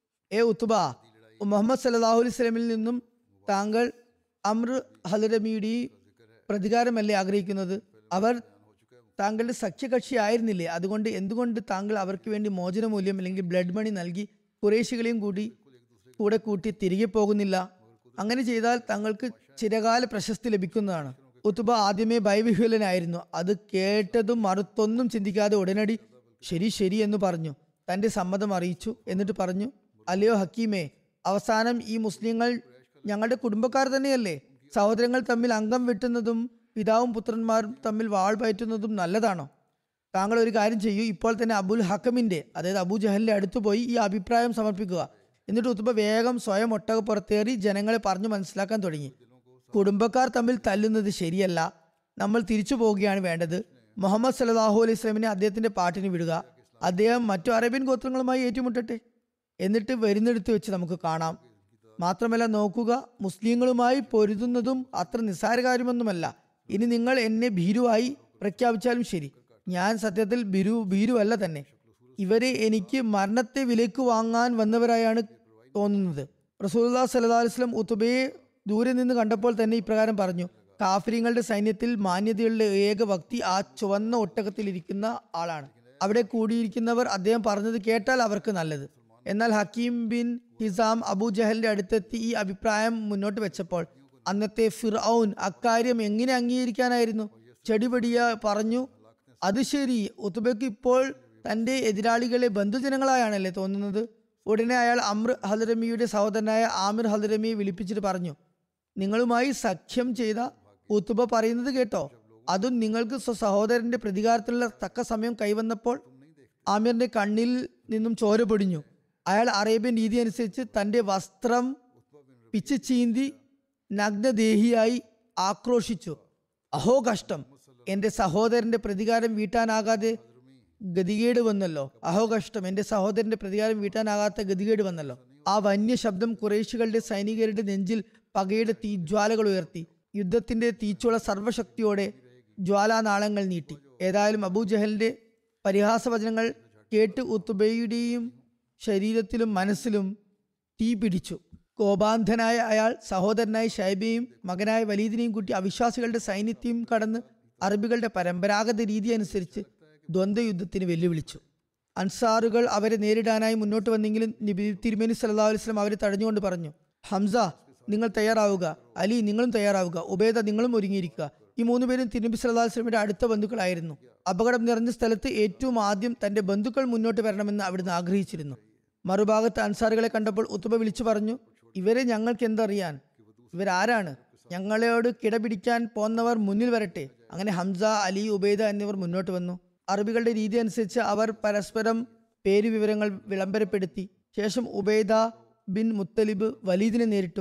ഏ ഉത്തുബ മുഹമ്മദ് സല്ലാഹു അലൈഹി സ്വലമിൽ നിന്നും താങ്കൾ അമ്ര ഹലരമിയുടെ പ്രതികാരമല്ലേ ആഗ്രഹിക്കുന്നത് അവർ താങ്കളുടെ സഖ്യകക്ഷി ആയിരുന്നില്ലേ അതുകൊണ്ട് എന്തുകൊണ്ട് താങ്കൾ അവർക്ക് വേണ്ടി മോചനമൂല്യം അല്ലെങ്കിൽ ബ്ലഡ് മണി നൽകി കുറേശികളെയും കൂടി കൂടെ കൂട്ടി തിരികെ പോകുന്നില്ല അങ്ങനെ ചെയ്താൽ തങ്ങൾക്ക് ചിരകാല പ്രശസ്തി ലഭിക്കുന്നതാണ് ഉത്തുബ ആദ്യമേ ഭയവിഹ്വലനായിരുന്നു അത് കേട്ടതും മറുത്തൊന്നും ചിന്തിക്കാതെ ഉടനടി ശരി ശരി എന്ന് പറഞ്ഞു തന്റെ സമ്മതം അറിയിച്ചു എന്നിട്ട് പറഞ്ഞു അല്ലയോ ഹക്കീമേ അവസാനം ഈ മുസ്ലിങ്ങൾ ഞങ്ങളുടെ കുടുംബക്കാർ തന്നെയല്ലേ സഹോദരങ്ങൾ തമ്മിൽ അംഗം വെട്ടുന്നതും പിതാവും പുത്രന്മാരും തമ്മിൽ വാൾ പയറ്റുന്നതും നല്ലതാണോ താങ്കൾ ഒരു കാര്യം ചെയ്യൂ ഇപ്പോൾ തന്നെ അബുൽ ഹക്കമിന്റെ അതായത് അബു ജഹലിന്റെ അടുത്ത് പോയി ഈ അഭിപ്രായം സമർപ്പിക്കുക എന്നിട്ട് ഉത്തുബ വേഗം സ്വയം ഒട്ടക പുറത്തേറി ജനങ്ങളെ പറഞ്ഞു മനസ്സിലാക്കാൻ തുടങ്ങി കുടുംബക്കാർ തമ്മിൽ തല്ലുന്നത് ശരിയല്ല നമ്മൾ തിരിച്ചു പോവുകയാണ് വേണ്ടത് മുഹമ്മദ് സല്ലാഹു അലൈഹി സ്വലമിനെ അദ്ദേഹത്തിന്റെ പാട്ടിന് വിടുക അദ്ദേഹം മറ്റു അറേബ്യൻ ഗോത്രങ്ങളുമായി ഏറ്റുമുട്ടട്ടെ എന്നിട്ട് വരുന്നിടത്ത് വെച്ച് നമുക്ക് കാണാം മാത്രമല്ല നോക്കുക മുസ്ലിങ്ങളുമായി പൊരുതുന്നതും അത്ര നിസ്സാര കാര്യമൊന്നുമല്ല ഇനി നിങ്ങൾ എന്നെ ഭീരുവായി പ്രഖ്യാപിച്ചാലും ശരി ഞാൻ സത്യത്തിൽ ഭീരു ഭീരുവല്ല തന്നെ ഇവരെ എനിക്ക് മരണത്തെ വിലക്ക് വാങ്ങാൻ വന്നവരായാണ് തോന്നുന്നത് റസൂല്ലാ സല്ലാ വസ്ലം ഉത്തുബയെ ദൂരെ നിന്ന് കണ്ടപ്പോൾ തന്നെ ഇപ്രകാരം പറഞ്ഞു കാഫര്യങ്ങളുടെ സൈന്യത്തിൽ മാന്യതയുള്ള ഏക വ്യക്തി ആ ചുവന്ന ഒട്ടകത്തിലിരിക്കുന്ന ആളാണ് അവിടെ കൂടിയിരിക്കുന്നവർ അദ്ദേഹം പറഞ്ഞത് കേട്ടാൽ അവർക്ക് നല്ലത് എന്നാൽ ഹക്കീം ബിൻ ഹിസാം അബൂ ജഹലിന്റെ അടുത്തെത്തി ഈ അഭിപ്രായം മുന്നോട്ട് വെച്ചപ്പോൾ അന്നത്തെ ഫിർഔൻ അക്കാര്യം എങ്ങനെ അംഗീകരിക്കാനായിരുന്നു ചെടിപടിയ പറഞ്ഞു അത് ശരി ഉത്തുബയ്ക്ക് ഇപ്പോൾ തന്റെ എതിരാളികളെ ബന്ധുജനങ്ങളായാണല്ലേ തോന്നുന്നത് ഉടനെ അയാൾ അമ്ര ഹദരമിയുടെ സഹോദരനായ ആമിർ ഹദരമിയെ വിളിപ്പിച്ചിട്ട് പറഞ്ഞു നിങ്ങളുമായി സഖ്യം ചെയ്ത ഉത്തുബ പറയുന്നത് കേട്ടോ അതും നിങ്ങൾക്ക് സ്വ- സഹോദരന്റെ പ്രതികാരത്തിലുള്ള തക്ക സമയം കൈവന്നപ്പോൾ ആമിറിന്റെ കണ്ണിൽ നിന്നും ചോര പൊടിഞ്ഞു അയാൾ അറേബ്യൻ രീതി അനുസരിച്ച് തന്റെ വസ്ത്രം പിച്ച് ചീന്തി നഗ്നദേഹിയായി ആക്രോശിച്ചു അഹോ കഷ്ടം എന്റെ സഹോദരന്റെ പ്രതികാരം വീട്ടാനാകാതെ ഗതികേട് വന്നല്ലോ അഹോ കഷ്ടം എന്റെ സഹോദരന്റെ പ്രതികാരം വീട്ടാനാകാത്ത ഗതികേട് വന്നല്ലോ ആ വന്യ ശബ്ദം കുറേശികളുടെ സൈനികരുടെ നെഞ്ചിൽ പകയുടെ തീജ്വാലകൾ ഉയർത്തി യുദ്ധത്തിന്റെ തീച്ചുള സർവശക്തിയോടെ ജ്വാലാനാളങ്ങൾ നീട്ടി ഏതായാലും അബൂ ജഹലിന്റെ പരിഹാസവചനങ്ങൾ കേട്ട് ഉത്തുബയുടെയും ശരീരത്തിലും മനസ്സിലും തീ പിടിച്ചു കോപാന്ധനായ അയാൾ സഹോദരനായ ഷൈബയും മകനായ വലീദിനെയും കൂട്ടി അവിശ്വാസികളുടെ സൈന്യത്തെയും കടന്ന് അറബികളുടെ പരമ്പരാഗത രീതി അനുസരിച്ച് ദ്വന്ദ്വയുദ്ധത്തിന് വെല്ലുവിളിച്ചു അൻസാറുകൾ അവരെ നേരിടാനായി മുന്നോട്ട് വന്നെങ്കിലും നബി തിരുമേനി സല്ലാ വസ്ലം അവരെ തടഞ്ഞുകൊണ്ട് പറഞ്ഞു ഹംസ നിങ്ങൾ തയ്യാറാവുക അലി നിങ്ങളും തയ്യാറാവുക ഉബേദ നിങ്ങളും ഒരുങ്ങിയിരിക്കുക ഈ മൂന്ന് പേരും തിരുനബി സല്ലാ വസ്ലമിന്റെ അടുത്ത ബന്ധുക്കളായിരുന്നു അപകടം നിറഞ്ഞ സ്ഥലത്ത് ഏറ്റവും ആദ്യം തന്റെ ബന്ധുക്കൾ മുന്നോട്ട് വരണമെന്ന് അവിടുന്ന് ആഗ്രഹിച്ചിരുന്നു മറുഭാഗത്ത് അൻസാറുകളെ കണ്ടപ്പോൾ ഉത്തുബ വിളിച്ചു പറഞ്ഞു ഇവരെ ഞങ്ങൾക്ക് എന്തറിയാൻ ഇവരാരാണ് ഞങ്ങളോട് കിടപിടിക്കാൻ പോന്നവർ മുന്നിൽ വരട്ടെ അങ്ങനെ ഹംസ അലി ഉബൈദ എന്നിവർ മുന്നോട്ട് വന്നു അറബികളുടെ രീതി അനുസരിച്ച് അവർ പരസ്പരം പേര് വിവരങ്ങൾ വിളംബരപ്പെടുത്തി ശേഷം ഉബൈദ ബിൻ മുത്തലിബ് വലീദിനെ നേരിട്ടു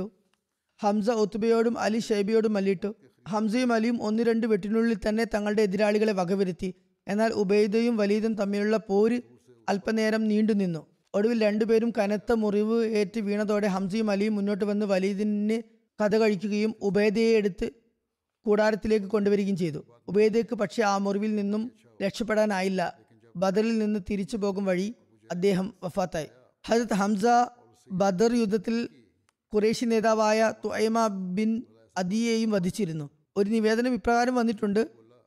ഹംസ ഉത്തുബയോടും അലി ഷൈബിയോടും മല്ലിട്ടു ഹംസയും അലിയും ഒന്ന് രണ്ട് വെട്ടിനുള്ളിൽ തന്നെ തങ്ങളുടെ എതിരാളികളെ വകവരുത്തി എന്നാൽ ഉബൈദയും വലീദും തമ്മിലുള്ള പോര് അല്പനേരം നീണ്ടുനിന്നു ഒടുവിൽ രണ്ടുപേരും കനത്ത മുറിവ് ഏറ്റ് വീണതോടെ ഹംസയും അലിയും മുന്നോട്ട് വന്ന് വലീദിന് കഥ കഴിക്കുകയും ഉബൈദയെ എടുത്ത് കൂടാരത്തിലേക്ക് കൊണ്ടുവരികയും ചെയ്തു ഉബൈദയ്ക്ക് പക്ഷേ ആ മുറിവിൽ നിന്നും രക്ഷപ്പെടാനായില്ല ബദറിൽ നിന്ന് തിരിച്ചു പോകും വഴി അദ്ദേഹം വഫാത്തായി ഹജരത് ഹംസ ബദർ യുദ്ധത്തിൽ ഖുറേഷി നേതാവായ തുഐമ ബിൻ അദിയെയും വധിച്ചിരുന്നു ഒരു നിവേദനം ഇപ്രകാരം വന്നിട്ടുണ്ട്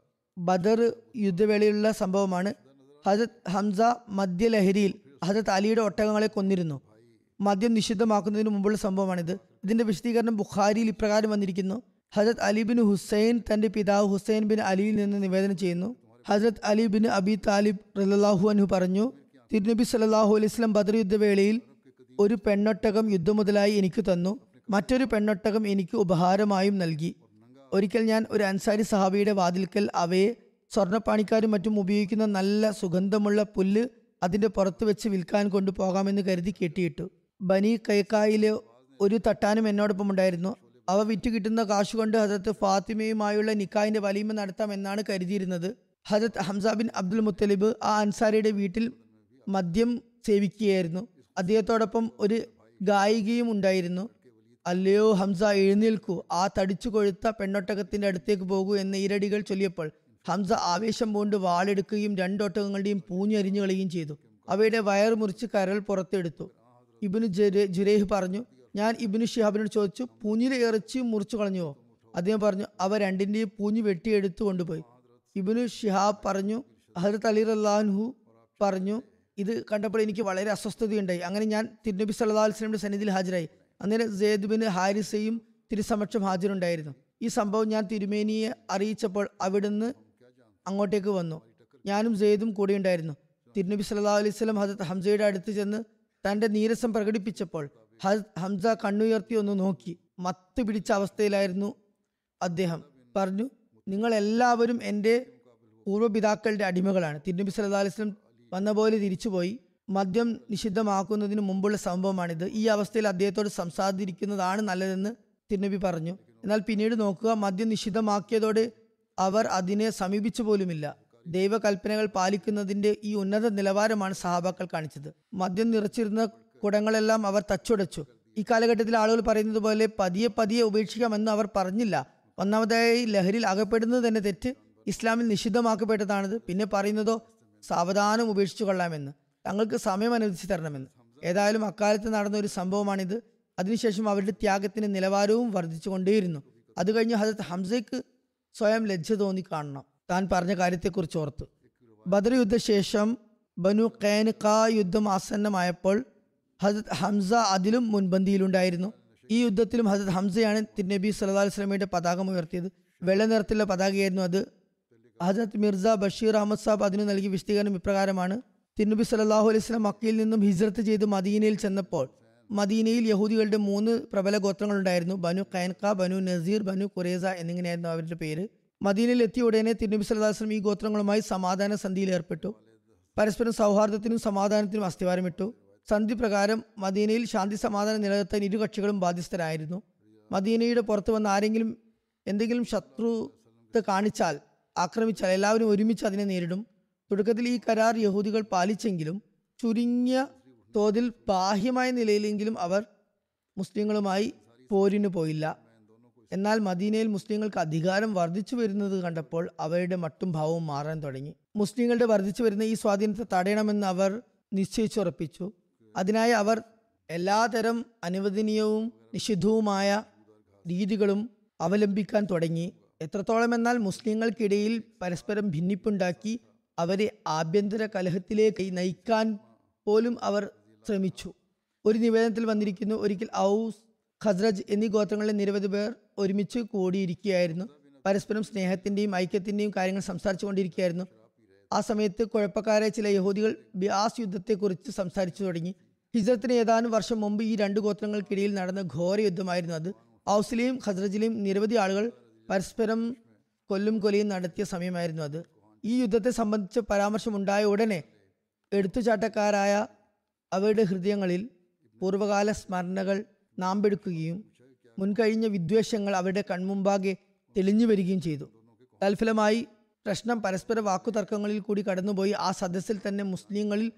ബദർ യുദ്ധവേളയിലുള്ള സംഭവമാണ് ഹജരത് ഹംസ മദ്യലഹരിയിൽ ഹജരത് അലിയുടെ ഒട്ടകങ്ങളെ കൊന്നിരുന്നു മദ്യം നിഷിദ്ധമാക്കുന്നതിന് മുമ്പുള്ള സംഭവമാണിത് ഇതിന്റെ വിശദീകരണം ബുഖാരിയിൽ ഇപ്രകാരം വന്നിരിക്കുന്നു ഹജരത് അലി ബിൻ ഹുസൈൻ തന്റെ പിതാവ് ഹുസൈൻ ബിൻ അലിയിൽ നിന്ന് നിവേദനം ചെയ്യുന്നു ഹജരത് അലി ബിൻ അബി താലിബ് റലാഹു അൻഹു പറഞ്ഞു തിരുനബി സല്ലാഹു അലൈഹി സ്വലം ബദർ യുദ്ധവേളയിൽ ഒരു പെണ്ണൊട്ടകം യുദ്ധം മുതലായി എനിക്ക് തന്നു മറ്റൊരു പെണ്ണൊട്ടകം എനിക്ക് ഉപഹാരമായും നൽകി ഒരിക്കൽ ഞാൻ ഒരു അൻസാരി സഹാബിയുടെ വാതിൽക്കൽ അവയെ സ്വർണ്ണപ്പാണിക്കാരും മറ്റും ഉപയോഗിക്കുന്ന നല്ല സുഗന്ധമുള്ള പുല്ല് അതിന്റെ പുറത്ത് വെച്ച് വിൽക്കാൻ കൊണ്ടുപോകാമെന്ന് കരുതി കെട്ടിയിട്ടു ബനി കൈക്കായിലെ ഒരു തട്ടാനും എന്നോടൊപ്പം ഉണ്ടായിരുന്നു അവ വിറ്റ് കിട്ടുന്ന കാശുകൊണ്ട് ഹജരത്ത് ഫാത്തിമയുമായുള്ള നിക്കായിന്റെ വലീമ നടത്താം എന്നാണ് കരുതിയിരുന്നത് ഹജരത് ഹംസ ബിൻ അബ്ദുൽ മുത്തലിബ് ആ അൻസാരിയുടെ വീട്ടിൽ മദ്യം സേവിക്കുകയായിരുന്നു അദ്ദേഹത്തോടൊപ്പം ഒരു ഗായികയും ഉണ്ടായിരുന്നു അല്ലയോ ഹംസ എഴുന്നേൽക്കൂ ആ തടിച്ചു കൊഴുത്ത പെണ്ണൊട്ടകത്തിന്റെ അടുത്തേക്ക് പോകൂ എന്ന ഇരടികൾ ചൊല്ലിയപ്പോൾ ഹംസ ആവേശം പൂണ്ട് വാളെടുക്കുകയും രണ്ടൊട്ടകങ്ങളുടെയും പൂഞ്ഞെറിഞ്ഞു കളയുകയും ചെയ്തു അവയുടെ വയർ മുറിച്ച് കരൾ പുറത്തെടുത്തു ഇബിനു ജുരേ ജുരേഹ് പറഞ്ഞു ഞാൻ ഇബിനു ഷിഹാബിനോട് ചോദിച്ചു പൂഞ്ഞിലെ ഇറച്ചി മുറിച്ചു കളഞ്ഞുവോ അദ്ദേഹം പറഞ്ഞു അവ രണ്ടിന്റെയും പൂഞ്ഞ് വെട്ടിയെടുത്തു കൊണ്ടുപോയി ഇബിനു ഷിഹാബ് പറഞ്ഞു ഹജരത് അലി റല്ലാൻഹു പറഞ്ഞു ഇത് കണ്ടപ്പോൾ എനിക്ക് വളരെ അസ്വസ്ഥതയുണ്ടായി അങ്ങനെ ഞാൻ തിരുനബി സല്ലാ വസ്ലമിന്റെ സന്നിധിയിൽ ഹാജരായി അന്നേരം സെയ്ദ് ബിൻ ഹാരിസയും തിരുസമക്ഷം ഹാജരുണ്ടായിരുന്നു ഈ സംഭവം ഞാൻ തിരുമേനിയെ അറിയിച്ചപ്പോൾ അവിടുന്ന് അങ്ങോട്ടേക്ക് വന്നു ഞാനും സെയ്ദും കൂടെ ഉണ്ടായിരുന്നു തിരുനബി സല്ലാ അലൈഹി സ്വലം ഹജത് ഹംസയുടെ അടുത്ത് ചെന്ന് തന്റെ നീരസം പ്രകടിപ്പിച്ചപ്പോൾ ഹസ് ഹംസ കണ്ണുയർത്തി ഒന്ന് നോക്കി മത്ത് പിടിച്ച അവസ്ഥയിലായിരുന്നു അദ്ദേഹം പറഞ്ഞു നിങ്ങൾ എല്ലാവരും എൻ്റെ പൂർവ്വപിതാക്കളുടെ അടിമകളാണ് തിരുനബി സല്ലാ അലൈഹി സ്വലം വന്ന പോലെ തിരിച്ചുപോയി മദ്യം നിഷിദ്ധമാക്കുന്നതിന് മുമ്പുള്ള സംഭവമാണിത് ഈ അവസ്ഥയിൽ അദ്ദേഹത്തോട് സംസാരിക്കുന്നതാണ് നല്ലതെന്ന് തിരുനബി പറഞ്ഞു എന്നാൽ പിന്നീട് നോക്കുക മദ്യം നിഷിദ്ധമാക്കിയതോടെ അവർ അതിനെ സമീപിച്ചു പോലുമില്ല ദൈവകൽപ്പനകൾ പാലിക്കുന്നതിന്റെ ഈ ഉന്നത നിലവാരമാണ് സഹാബാക്കൾ കാണിച്ചത് മദ്യം നിറച്ചിരുന്ന കുടങ്ങളെല്ലാം അവർ തച്ചുടച്ചു ഈ കാലഘട്ടത്തിൽ ആളുകൾ പറയുന്നത് പോലെ പതിയെ പതിയെ ഉപേക്ഷിക്കാമെന്ന് അവർ പറഞ്ഞില്ല ഒന്നാമതായി ലഹരിയിൽ അകപ്പെടുന്നത് തന്നെ തെറ്റ് ഇസ്ലാമിൽ നിഷിദ്ധമാക്കപ്പെട്ടതാണിത് പിന്നെ പറയുന്നതോ സാവധാനം ഉപേക്ഷിച്ചു കൊള്ളാമെന്ന് തങ്ങൾക്ക് സമയം അനുവദിച്ചു തരണമെന്ന് ഏതായാലും അക്കാലത്ത് നടന്ന ഒരു സംഭവമാണിത് അതിനുശേഷം അവരുടെ ത്യാഗത്തിന്റെ നിലവാരവും വർദ്ധിച്ചുകൊണ്ടേയിരുന്നു അത് കഴിഞ്ഞ് ഹജരത് ഹംസയ്ക്ക് സ്വയം ലജ്ജ തോന്നി കാണണം താൻ പറഞ്ഞ കാര്യത്തെക്കുറിച്ച് ഓർത്ത് ബദർ യുദ്ധശേഷം ബനു ഖൈനുക യുദ്ധം ആസന്നമായപ്പോൾ ഹജരത് ഹംസ അതിലും മുൻപന്തിയിലുണ്ടായിരുന്നു ഈ യുദ്ധത്തിലും ഹജരത് ഹംസയാണ് തിരുനബി സല്ലല്ലാഹു അലൈഹി വസല്ലമയുടെ പതാകം ഉയർത്തിയത് വെള്ള നിറത്തിലുള്ള പതാകയായിരുന്നു അത് ഹജരത് മിർസ ബഷീർ അഹമ്മദ് സാബ് അതിന് നൽകിയ വിശദീകരണം ഇപ്രകാരമാണ് തിരുനബി സല്ലല്ലാഹു അലൈഹി വസല്ലം മക്കയിൽ നിന്നും ഹിജ്രത്ത് ചെയ്ത് മദീനയിൽ ചെന്നപ്പോൾ മദീനയിൽ യഹൂദികളുടെ മൂന്ന് പ്രബല ഗോത്രങ്ങളുണ്ടായിരുന്നു ബനു ഖൈൻക ബനു നസീർ ബനു ഖുറേസ എന്നിങ്ങനെയായിരുന്നു അവരുടെ പേര് മദീനയിൽ എത്തിയ ഉടനെ തിരുനബി സല്ലല്ലാഹു അലൈഹി വസല്ലം ഈ ഗോത്രങ്ങളുമായി സമാധാന സന്ധിയിൽ ഏർപ്പെട്ടു പരസ്പരം സൗഹാർദ്ദത്തിനും സമാധാനത്തിനും അസ്ഥിവാരമിട്ടു സന്ധി പ്രകാരം മദീനയിൽ ശാന്തി സമാധാനം നിലനിർത്താൻ ഇരു കക്ഷികളും ബാധ്യസ്ഥരായിരുന്നു മദീനയുടെ പുറത്ത് വന്ന ആരെങ്കിലും എന്തെങ്കിലും ശത്രുത കാണിച്ചാൽ ആക്രമിച്ചാൽ എല്ലാവരും ഒരുമിച്ച് അതിനെ നേരിടും തുടക്കത്തിൽ ഈ കരാർ യഹൂദികൾ പാലിച്ചെങ്കിലും ചുരുങ്ങിയ തോതിൽ ബാഹ്യമായ നിലയിലെങ്കിലും അവർ മുസ്ലിങ്ങളുമായി പോരിന് പോയില്ല എന്നാൽ മദീനയിൽ മുസ്ലിങ്ങൾക്ക് അധികാരം വർദ്ധിച്ചു വരുന്നത് കണ്ടപ്പോൾ അവരുടെ മട്ടും ഭാവവും മാറാൻ തുടങ്ങി മുസ്ലിങ്ങളുടെ വർദ്ധിച്ചു വരുന്ന ഈ സ്വാധീനത്തെ തടയണമെന്ന് അവർ നിശ്ചയിച്ചുറപ്പിച്ചു അതിനായി അവർ എല്ലാതരം അനുവദനീയവും നിഷിദ്ധവുമായ രീതികളും അവലംബിക്കാൻ തുടങ്ങി എത്രത്തോളം എന്നാൽ മുസ്ലിങ്ങൾക്കിടയിൽ പരസ്പരം ഭിന്നിപ്പുണ്ടാക്കി അവരെ ആഭ്യന്തര കലഹത്തിലേക്ക് നയിക്കാൻ പോലും അവർ ശ്രമിച്ചു ഒരു നിവേദനത്തിൽ വന്നിരിക്കുന്നു ഒരിക്കൽ ഔസ് ഖസ്രജ് എന്നീ ഗോത്രങ്ങളിലെ നിരവധി പേർ ഒരുമിച്ച് കൂടിയിരിക്കുകയായിരുന്നു പരസ്പരം സ്നേഹത്തിന്റെയും ഐക്യത്തിന്റെയും കാര്യങ്ങൾ സംസാരിച്ചു കൊണ്ടിരിക്കുകയായിരുന്നു ആ സമയത്ത് കുഴപ്പക്കാരായ ചില യഹൂദികൾ ബിയാസ് യുദ്ധത്തെക്കുറിച്ച് സംസാരിച്ചു തുടങ്ങി ഹിജ്രത്തിന് ഏതാനും വർഷം മുമ്പ് ഈ രണ്ട് ഗോത്രങ്ങൾക്കിടയിൽ നടന്ന ഘോര യുദ്ധമായിരുന്നു അത് ഔസിലെയും ഖസ്രജിലെയും നിരവധി ആളുകൾ പരസ്പരം കൊല്ലും കൊലയും നടത്തിയ സമയമായിരുന്നു അത് ഈ യുദ്ധത്തെ സംബന്ധിച്ച് പരാമർശമുണ്ടായ ഉടനെ എടുത്തുചാട്ടക്കാരായ അവരുടെ ഹൃദയങ്ങളിൽ പൂർവകാല സ്മരണകൾ നാമ്പെടുക്കുകയും മുൻകഴിഞ്ഞ വിദ്വേഷങ്ങൾ അവരുടെ കൺമുമ്പാകെ തെളിഞ്ഞു വരികയും ചെയ്തു തൽഫലമായി പ്രശ്നം പരസ്പര വാക്കുതർക്കങ്ങളിൽ കൂടി കടന്നുപോയി ആ സദസ്സിൽ തന്നെ മുസ്ലിങ്ങളിൽ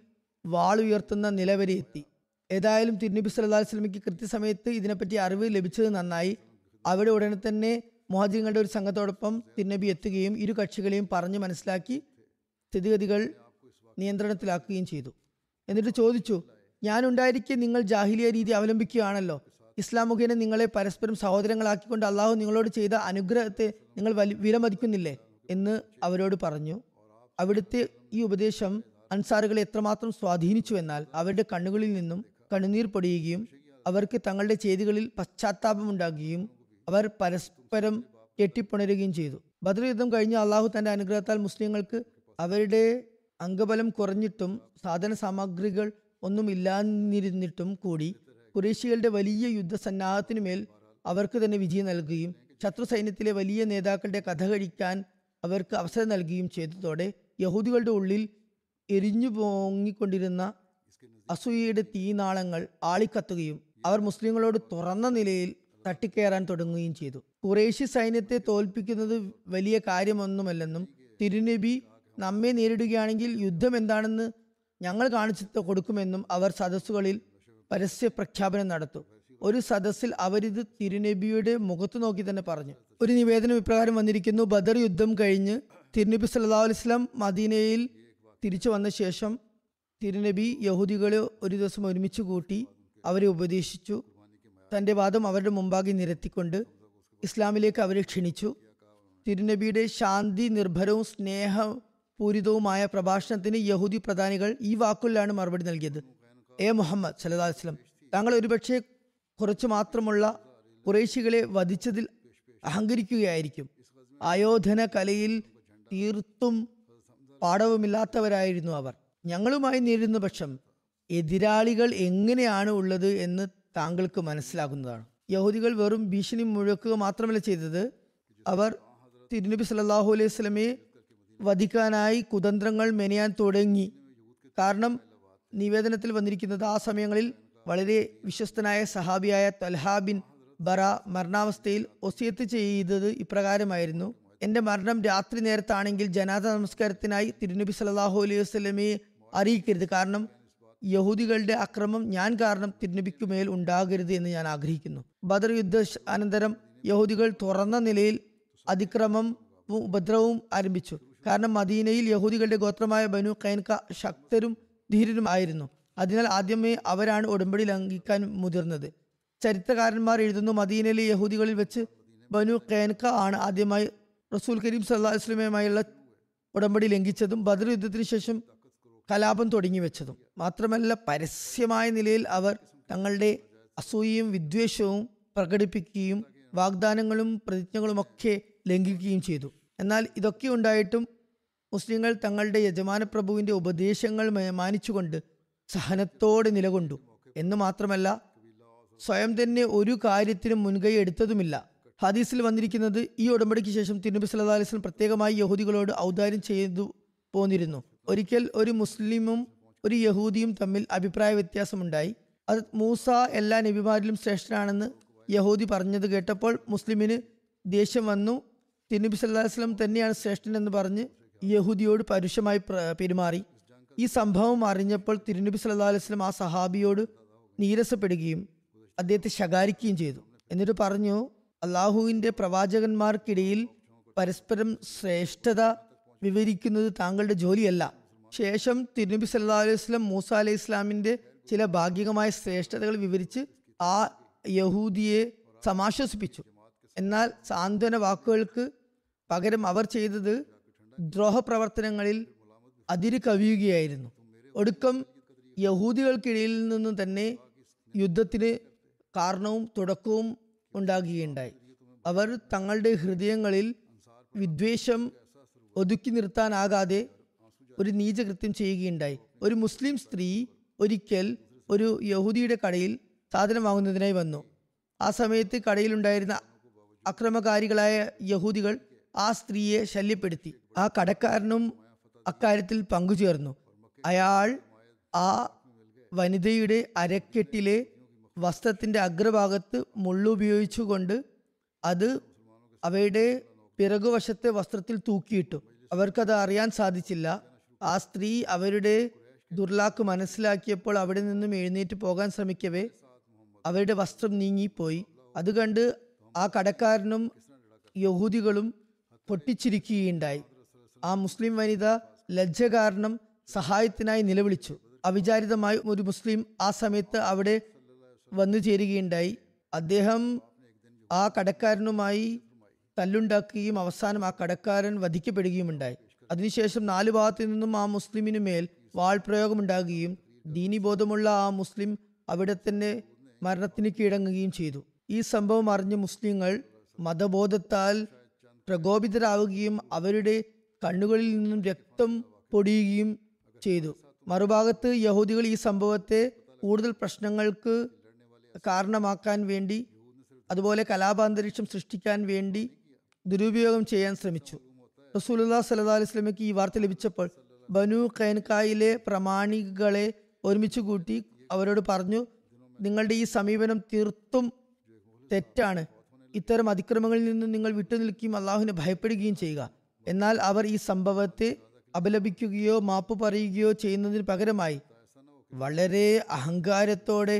വാളുയർത്തുന്ന നില വരെ എത്തി ഏതായാലും തിരുനബി സല്ലല്ലാഹു അലൈഹി വസല്ലമയ്ക്ക് കൃത്യസമയത്ത് ഇതിനെപ്പറ്റി അറിവ് ലഭിച്ചത് നന്നായി അവിടെ ഉടനെ തന്നെ മുഹാജിങ്ങളുടെ ഒരു സംഘത്തോടൊപ്പം തിരുനബി എത്തുകയും ഇരു കക്ഷികളെയും പറഞ്ഞ് മനസ്സിലാക്കി സ്ഥിതിഗതികൾ നിയന്ത്രണത്തിലാക്കുകയും ചെയ്തു എന്നിട്ട് ചോദിച്ചു ഞാനുണ്ടായിരിക്കെ നിങ്ങൾ ജാഹിലിയ രീതി അവലംബിക്കുകയാണല്ലോ ഇസ്ലാം മുഖേന നിങ്ങളെ പരസ്പരം സഹോദരങ്ങളാക്കിക്കൊണ്ട് അള്ളാഹു നിങ്ങളോട് ചെയ്ത അനുഗ്രഹത്തെ നിങ്ങൾ വലി വിലമതിക്കുന്നില്ലേ എന്ന് അവരോട് പറഞ്ഞു അവിടുത്തെ ഈ ഉപദേശം അൻസാറുകളെ എത്രമാത്രം സ്വാധീനിച്ചു എന്നാൽ അവരുടെ കണ്ണുകളിൽ നിന്നും കണ്ണുനീർ പൊടിയുകയും അവർക്ക് തങ്ങളുടെ ചെയ്തികളിൽ പശ്ചാത്താപമുണ്ടാകുകയും അവർ പരസ്പരം കെട്ടിപ്പുണരുകയും ചെയ്തു ബദർ യുദ്ധം കഴിഞ്ഞ് അള്ളാഹു തന്റെ അനുഗ്രഹത്താൽ മുസ്ലിങ്ങൾക്ക് അവരുടെ അംഗബലം കുറഞ്ഞിട്ടും സാധന സാമഗ്രികൾ ഒന്നും ഇല്ലാന്നിരുന്നിട്ടും കൂടി കുറേശികളുടെ വലിയ യുദ്ധസന്നാഹത്തിനുമേൽ അവർക്ക് തന്നെ വിജയം നൽകുകയും ശത്രു സൈന്യത്തിലെ വലിയ നേതാക്കളുടെ കഥ കഴിക്കാൻ അവർക്ക് അവസരം നൽകുകയും ചെയ്തതോടെ യഹൂദികളുടെ ഉള്ളിൽ എരിഞ്ഞു പോങ്ങിക്കൊണ്ടിരുന്ന അസൂയയുടെ തീനാളങ്ങൾ ആളിക്കത്തുകയും അവർ മുസ്ലിങ്ങളോട് തുറന്ന നിലയിൽ തട്ടിക്കയറാൻ തുടങ്ങുകയും ചെയ്തു കുറേശി സൈന്യത്തെ തോൽപ്പിക്കുന്നത് വലിയ കാര്യമൊന്നുമല്ലെന്നും തിരുനബി നമ്മെ നേരിടുകയാണെങ്കിൽ യുദ്ധം എന്താണെന്ന് ഞങ്ങൾ കാണിച്ചു കൊടുക്കുമെന്നും അവർ സദസ്സുകളിൽ പരസ്യ പ്രഖ്യാപനം നടത്തും ഒരു സദസ്സിൽ അവരിത് തിരുനബിയുടെ മുഖത്ത് നോക്കി തന്നെ പറഞ്ഞു ഒരു നിവേദനം ഇപ്രകാരം വന്നിരിക്കുന്നു ബദർ യുദ്ധം കഴിഞ്ഞ് തിരുനബി സല്ലല്ലാഹു അലൈഹി വസല്ലം മദീനയിൽ തിരിച്ചു വന്ന ശേഷം തിരുനബി യഹൂദികളെ ഒരു ദിവസം ഒരുമിച്ച് കൂട്ടി അവരെ ഉപദേശിച്ചു തൻ്റെ വാദം അവരുടെ മുമ്പാകെ നിരത്തിക്കൊണ്ട് ഇസ്ലാമിലേക്ക് അവരെ ക്ഷണിച്ചു തിരുനബിയുടെ ശാന്തി നിർഭരവും സ്നേഹപൂരിതവുമായ പ്രഭാഷണത്തിന് യഹൂദി പ്രധാനികൾ ഈ വാക്കുകളിലാണ് മറുപടി നൽകിയത് എ മുഹമ്മദ് സല്ലല്ലാഹു അലൈഹി വസല്ലം താങ്കൾ ഒരുപക്ഷെ കുറച്ചു മാത്രമുള്ള കുറേശികളെ വധിച്ചതിൽ അഹങ്കരിക്കുകയായിരിക്കും ആയോധന കലയിൽ തീർത്തും പാടവുമില്ലാത്തവരായിരുന്നു അവർ ഞങ്ങളുമായി നേരിടുന്ന പക്ഷം എതിരാളികൾ എങ്ങനെയാണ് ഉള്ളത് എന്ന് താങ്കൾക്ക് മനസ്സിലാകുന്നതാണ് യഹൂദികൾ വെറും ഭീഷണി മുഴക്കുക മാത്രമല്ല ചെയ്തത് അവർ തിരുനബി സല്ലല്ലാഹു അലൈഹി വസല്ലമയെ വധിക്കാനായി കുതന്ത്രങ്ങൾ മെനയാൻ തുടങ്ങി കാരണം നിവേദനത്തിൽ വന്നിരിക്കുന്നത് ആ സമയങ്ങളിൽ വളരെ വിശ്വസ്തനായ സഹാബിയായ തൽഹാ ബിൻ ബറ മരണാവസ്ഥയിൽ ഒസിയത്ത് ചെയ്തത് ഇപ്രകാരമായിരുന്നു എൻ്റെ മരണം രാത്രി നേരത്താണെങ്കിൽ ജനാദ നമസ്കാരത്തിനായി തിരുനബി സല്ലല്ലാഹു അലൈഹി വസല്ലമയെ അറിയിക്കരുത് കാരണം യഹൂദികളുടെ അക്രമം ഞാൻ കാരണം തിരുനബിക്കുമേൽ ഉണ്ടാകരുത് എന്ന് ഞാൻ ആഗ്രഹിക്കുന്നു ബദർ യുദ്ധ ശ- അനന്തരം യഹൂദികൾ തുറന്ന നിലയിൽ അതിക്രമം ഉപദ്രവവും ആരംഭിച്ചു കാരണം മദീനയിൽ യഹൂദികളുടെ ഗോത്രമായ ബനു കൈൻക ശക്തരും ധീരരും ആയിരുന്നു അതിനാൽ ആദ്യമേ അവരാണ് ഉടമ്പടി ലംഘിക്കാൻ മുതിർന്നത് ചരിത്രകാരന്മാർ എഴുതുന്നു മദീനയിലെ യഹൂദികളിൽ വെച്ച് ബനു കൈൻക ആണ് ആദ്യമായി റസൂൽ കരീം സല്ലല്ലാഹു അലൈഹി വസല്ലമയുമായുള്ള ഉടമ്പടി ലംഘിച്ചതും ബദർ യുദ്ധത്തിന് ശേഷം കലാപം തുടങ്ങി വെച്ചതും മാത്രമല്ല പരസ്യമായ നിലയിൽ അവർ തങ്ങളുടെ അസൂയയും വിദ്വേഷവും പ്രകടിപ്പിക്കുകയും വാഗ്ദാനങ്ങളും പ്രതിജ്ഞകളുമൊക്കെ ലംഘിക്കുകയും ചെയ്തു എന്നാൽ ഇതൊക്കെ ഉണ്ടായിട്ടും മുസ്ലിങ്ങൾ തങ്ങളുടെ യജമാന പ്രഭുവിന്റെ ഉപദേശങ്ങൾ മ- മാനിച്ചുകൊണ്ട് സഹനത്തോടെ നിലകൊണ്ടു എന്ന് മാത്രമല്ല സ്വയം തന്നെ ഒരു കാര്യത്തിനും മുൻകൈ എടുത്തതുമില്ല ഹദീസിൽ വന്നിരിക്കുന്നത് ഈ ഉടമ്പടിക്ക് ശേഷം തിരുനബി സല്ലല്ലാഹു അലൈഹി വസല്ലം പ്രത്യേകമായി യഹൂദികളോട് ഔദാര്യം ചെയ്തു പോന്നിരുന്നു ഒരിക്കൽ ഒരു മുസ്ലിമും ഒരു യഹൂദിയും തമ്മിൽ അഭിപ്രായ വ്യത്യാസമുണ്ടായി അത് മൂസ എല്ലാ നബിമാരിലും ശ്രേഷ്ഠനാണെന്ന് യഹൂദി പറഞ്ഞത് കേട്ടപ്പോൾ മുസ്ലിമിന് ദേഷ്യം വന്നു തിരുനബി സല്ലല്ലാഹു അലൈഹി വസല്ലം തന്നെയാണ് ശ്രേഷ്ഠൻ എന്ന് പറഞ്ഞ് യഹൂദിയോട് പരുഷമായി പ്ര- പെരുമാറി ഈ സംഭവം അറിഞ്ഞപ്പോൾ തിരുനബി സല്ലല്ലാഹു അലൈഹി വസല്ലം ആ സഹാബിയോട് നീരസപ്പെടുകയും അദ്ദേഹത്തെ ശകാരിക്കുകയും ചെയ്തു എന്നിട്ട് പറഞ്ഞു അള്ളാഹുവിൻ്റെ പ്രവാചകന്മാർക്കിടയിൽ പരസ്പരം ശ്രേഷ്ഠത വിവരിക്കുന്നത് താങ്കളുടെ ജോലിയല്ല ശേഷം തിരുനബി സല്ലല്ലാഹു അലൈഹി വസല്ലം മൂസ അലൈഹി ഇസ്ലാമിൻ്റെ ചില ഭാഗികമായ ശ്രേഷ്ഠതകൾ വിവരിച്ച് ആ യഹൂദിയെ സമാശ്വസിപ്പിച്ചു എന്നാൽ സാന്ത്വന വാക്കുകൾക്ക് പകരം അവർ ചെയ്തത് ദ്രോഹപ്രവർത്തനങ്ങളിൽ അതിര് കവിയുകയായിരുന്നു ഒടുക്കം യഹൂദികൾക്കിടയിൽ നിന്ന് തന്നെ യുദ്ധത്തിന് കാരണവും തുടക്കവും ഉണ്ടാകുകയുണ്ടായി അവർ തങ്ങളുടെ ഹൃദയങ്ങളിൽ വിദ്വേഷം ഒതുക്കി നിർത്താനാകാതെ ഒരു നീചകൃത്യം ചെയ്യുകയുണ്ടായി ഒരു മുസ്ലിം സ്ത്രീ ഒരിക്കൽ ഒരു യഹൂദിയുടെ കടയിൽ സാധനം വാങ്ങുന്നതിനായി വന്നു ആ സമയത്ത് കടയിലുണ്ടായിരുന്ന അക്രമകാരികളായ യഹൂദികൾ ആ സ്ത്രീയെ ശല്യപ്പെടുത്തി ആ കടക്കാരനും അക്കാര്യത്തിൽ പങ്കുചേർന്നു അയാൾ ആ വനിതയുടെ അരക്കെട്ടിലെ വസ്ത്രത്തിന്റെ അഗ്രഭാഗത്ത് മുള്ളുപയോഗിച്ചുകൊണ്ട് അത് അവയുടെ പിറകുവശത്തെ വസ്ത്രത്തിൽ തൂക്കിയിട്ടു അവർക്കത് അറിയാൻ സാധിച്ചില്ല ആ സ്ത്രീ അവരുടെ ദുർലാക്ക് മനസ്സിലാക്കിയപ്പോൾ അവിടെ നിന്നും എഴുന്നേറ്റ് പോകാൻ ശ്രമിക്കവേ അവരുടെ വസ്ത്രം നീങ്ങിപ്പോയി അത് കണ്ട് ആ കടക്കാരനും യഹൂദികളും പൊട്ടിച്ചിരിക്കുകയുണ്ടായി ആ മുസ്ലിം വനിത ലജ്ജ കാരണം സഹായത്തിനായി നിലവിളിച്ചു അവിചാരിതമായി ഒരു മുസ്ലിം ആ സമയത്ത് അവിടെ വന്നു ചേരുകയുണ്ടായി അദ്ദേഹം ആ കടക്കാരനുമായി തല്ലുണ്ടാക്കുകയും അവസാനം ആ കടക്കാരൻ വധിക്കപ്പെടുകയുമുണ്ടായി അതിനുശേഷം നാല് ഭാഗത്തു നിന്നും ആ മുസ്ലിമിനു മേൽ വാൾ പ്രയോഗമുണ്ടാകുകയും ദീനിബോധമുള്ള ആ മുസ്ലിം അവിടെ തന്നെ മരണത്തിന് കീഴടങ്ങുകയും ചെയ്തു ഈ സംഭവം അറിഞ്ഞ മുസ്ലിങ്ങൾ മതബോധത്താൽ പ്രകോപിതരാവുകയും അവരുടെ കണ്ണുകളിൽ നിന്നും രക്തം പൊടിയുകയും ചെയ്തു മറുഭാഗത്ത് യഹൂദികൾ ഈ സംഭവത്തെ കൂടുതൽ പ്രശ്നങ്ങൾക്ക് കാരണമാക്കാൻ വേണ്ടി അതുപോലെ കലാപാന്തരീക്ഷം സൃഷ്ടിക്കാൻ വേണ്ടി ദുരുപയോഗം ചെയ്യാൻ ശ്രമിച്ചു റസൂലുല്ലാ സല്ലാ അലൈഹി സ്വലമയ്ക്ക് ഈ വാർത്ത ലഭിച്ചപ്പോൾ ബനു കൈൻകായിലെ പ്രമാണികളെ ഒരുമിച്ച് കൂട്ടി അവരോട് പറഞ്ഞു നിങ്ങളുടെ ഈ സമീപനം തീർത്തും തെറ്റാണ് ഇത്തരം അതിക്രമങ്ങളിൽ നിന്ന് നിങ്ങൾ വിട്ടുനിൽക്കുകയും അള്ളാഹുവിനെ ഭയപ്പെടുകയും ചെയ്യുക എന്നാൽ അവർ ഈ സംഭവത്തെ അപലപിക്കുകയോ മാപ്പ് പറയുകയോ ചെയ്യുന്നതിന് പകരമായി വളരെ അഹങ്കാരത്തോടെ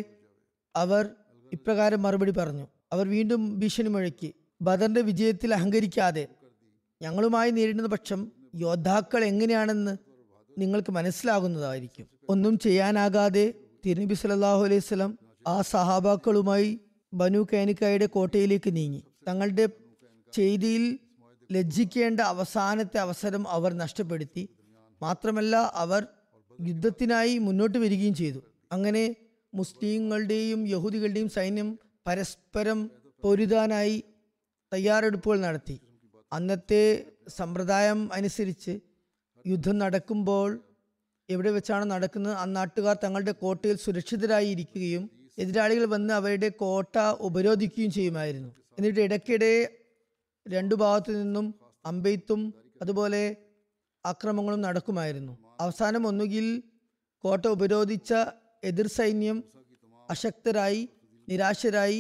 അവർ ഇപ്രകാരം മറുപടി പറഞ്ഞു അവർ വീണ്ടും ഭീഷണി മുഴക്കി ബദറിന്റെ വിജയത്തിൽ അഹങ്കരിക്കാതെ ഞങ്ങളുമായി നേരിടുന്ന പക്ഷം യോദ്ധാക്കൾ എങ്ങനെയാണെന്ന് നിങ്ങൾക്ക് മനസ്സിലാകുന്നതായിരിക്കും ഒന്നും ചെയ്യാനാകാതെ തിരുനബി സല്ലല്ലാഹു അലൈഹി സ്വലം ആ സഹാബാക്കളുമായി ബനു കാനിക്കായുടെ കോട്ടയിലേക്ക് നീങ്ങി തങ്ങളുടെ ചെയ്തിയിൽ ലജ്ജിക്കേണ്ട അവസാനത്തെ അവസരം അവർ നഷ്ടപ്പെടുത്തി മാത്രമല്ല അവർ യുദ്ധത്തിനായി മുന്നോട്ട് വരികയും ചെയ്തു അങ്ങനെ മുസ്ലിങ്ങളുടെയും യഹൂദികളുടെയും സൈന്യം പരസ്പരം പൊരുതാനായി തയ്യാറെടുപ്പുകൾ നടത്തി അന്നത്തെ സമ്പ്രദായം അനുസരിച്ച് യുദ്ധം നടക്കുമ്പോൾ എവിടെ വെച്ചാണ് നടക്കുന്നത് ആ നാട്ടുകാർ തങ്ങളുടെ കോട്ടയിൽ സുരക്ഷിതരായി ഇരിക്കുകയും എതിരാളികൾ വന്ന് അവരുടെ കോട്ട ഉപരോധിക്കുകയും ചെയ്യുമായിരുന്നു എന്നിട്ട് ഇടയ്ക്കിടെ രണ്ടു ഭാഗത്തു നിന്നും അമ്പെയ്ത്തും അതുപോലെ ആക്രമണങ്ങളും നടക്കുമായിരുന്നു അവസാനം ഒന്നുകിൽ കോട്ട ഉപരോധിച്ച എതിർ സൈന്യം അശക്തരായി നിരാശരായി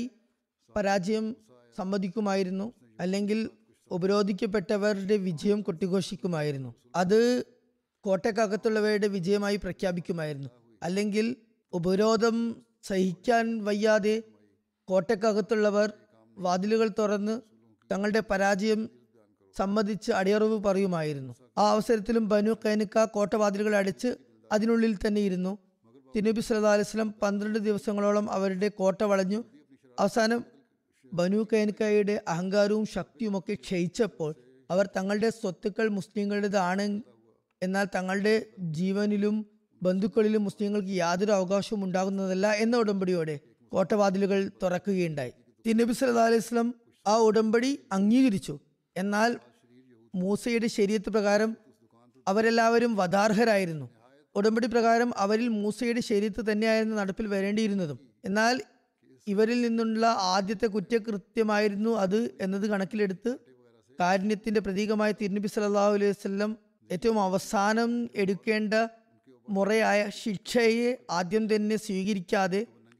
പരാജയം സമ്മതിക്കുമായിരുന്നു അല്ലെങ്കിൽ ഉപരോധിക്കപ്പെട്ടവരുടെ വിജയം കൊട്ടിഘോഷിക്കുമായിരുന്നു അത് കോട്ടക്കകത്തുള്ളവരുടെ വിജയമായി പ്രഖ്യാപിക്കുമായിരുന്നു അല്ലെങ്കിൽ ഉപരോധം സഹിക്കാൻ വയ്യാതെ കോട്ടക്കകത്തുള്ളവർ വാതിലുകൾ തുറന്ന് തങ്ങളുടെ പരാജയം സമ്മതിച്ച് അടിയറവ് പറയുമായിരുന്നു ആ അവസരത്തിലും ബനു കൈനിക്ക കോട്ടവാതിലുകൾ അടിച്ച് അതിനുള്ളിൽ തന്നെ ഇരുന്നു തിരുനബി സല്ലല്ലാഹു അലൈഹി വസല്ലം പന്ത്രണ്ട് ദിവസങ്ങളോളം അവരുടെ കോട്ട വളഞ്ഞു അവസാനം ബനു കൈനിക്കയുടെ അഹങ്കാരവും ശക്തിയും ഒക്കെ ക്ഷയിച്ചപ്പോൾ അവർ തങ്ങളുടെ സ്വത്തുക്കൾ മുസ്ലിങ്ങളുടേതാണ് എന്നാൽ തങ്ങളുടെ ജീവനിലും ബന്ധുക്കളിലും മുസ്ലിങ്ങൾക്ക് യാതൊരു അവകാശവും ഉണ്ടാകുന്നതല്ല എന്ന ഉടമ്പടിയോടെ കോട്ടവാതിലുകൾ തുറക്കുകയുണ്ടായി തിരുനബി സല്ലല്ലാഹു അലൈഹി വസല്ലം ആ ഉടമ്പടി അംഗീകരിച്ചു എന്നാൽ മൂസയുടെ ശരീരത്ത് പ്രകാരം അവരെല്ലാവരും വധാർഹരായിരുന്നു ഉടമ്പടി പ്രകാരം അവരിൽ മൂസയുടെ ശരീരത്ത് തന്നെയായിരുന്നു നടപ്പിൽ വരേണ്ടിയിരുന്നതും എന്നാൽ ഇവരിൽ നിന്നുള്ള ആദ്യത്തെ കുറ്റകൃത്യമായിരുന്നു അത് എന്നത് കണക്കിലെടുത്ത് കാരുണ്യത്തിന്റെ പ്രതീകമായ തിരുനബി സല്ലല്ലാഹു അലൈഹി വസല്ലം ഏറ്റവും അവസാനം എടുക്കേണ്ട മുറയായ ശിക്ഷയെ ആദ്യം തന്നെ സ്വീകരിക്കാതെ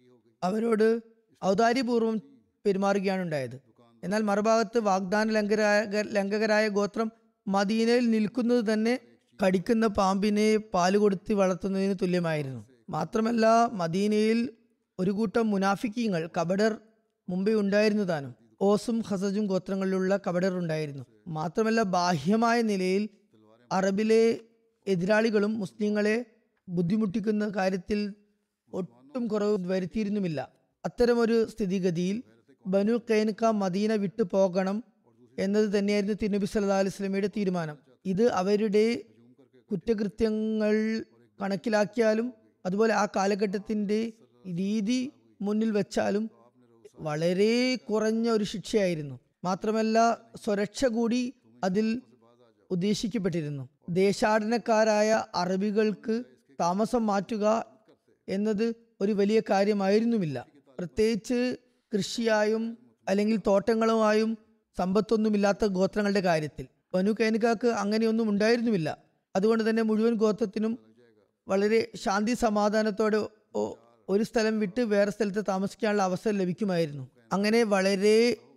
അവരോട് ഔദാര്യപൂർവ്വം പെരുമാറുകയാണ് ഉണ്ടായത് എന്നാൽ മറുഭാഗത്ത് വാഗ്ദാന ലംഘരായ ലംഘകരായ ഗോത്രം മദീനയിൽ നിൽക്കുന്നത് തന്നെ കടിക്കുന്ന പാമ്പിനെ പാല് കൊടുത്ത് വളർത്തുന്നതിന് തുല്യമായിരുന്നു മാത്രമല്ല മദീനയിൽ ഒരു കൂട്ടം മുനാഫിക്കീങ്ങൾ കബഡർ മുമ്പേ ഉണ്ടായിരുന്നു താനും ഓസും ഹസജും ഗോത്രങ്ങളിലുള്ള കബഡർ ഉണ്ടായിരുന്നു മാത്രമല്ല ബാഹ്യമായ നിലയിൽ അറബിലെ എതിരാളികളും മുസ്ലിങ്ങളെ ബുദ്ധിമുട്ടിക്കുന്ന കാര്യത്തിൽ ഒട്ടും കുറവ് വരുത്തിയിരുന്നുമില്ല അത്തരമൊരു സ്ഥിതിഗതിയിൽ ബനു കൈനക്ക മദീന വിട്ടു പോകണം എന്നത് തന്നെയായിരുന്നു തിരുനബി സല്ലാ അലൈഹി സ്വലമയുടെ തീരുമാനം ഇത് അവരുടെ കുറ്റകൃത്യങ്ങൾ കണക്കിലാക്കിയാലും അതുപോലെ ആ കാലഘട്ടത്തിന്റെ രീതി മുന്നിൽ വെച്ചാലും വളരെ കുറഞ്ഞ ഒരു ശിക്ഷയായിരുന്നു മാത്രമല്ല സുരക്ഷ കൂടി അതിൽ ഉദ്ദേശിക്കപ്പെട്ടിരുന്നു ദേശാടനക്കാരായ അറബികൾക്ക് താമസം മാറ്റുക എന്നത് ഒരു വലിയ കാര്യമായിരുന്നുമില്ല പ്രത്യേകിച്ച് കൃഷിയായും അല്ലെങ്കിൽ തോട്ടങ്ങളുമായും സമ്പത്തൊന്നുമില്ലാത്ത ഗോത്രങ്ങളുടെ കാര്യത്തിൽ ബനു കൈനികാക്ക് അങ്ങനെയൊന്നും ഉണ്ടായിരുന്നുമില്ല അതുകൊണ്ട് തന്നെ മുഴുവൻ ഗോത്രത്തിനും വളരെ ശാന്തി സമാധാനത്തോടെ ഒ- ഒരു സ്ഥലം വിട്ട് വേറെ സ്ഥലത്ത് താമസിക്കാനുള്ള അവസരം ലഭിക്കുമായിരുന്നു അങ്ങനെ വളരെ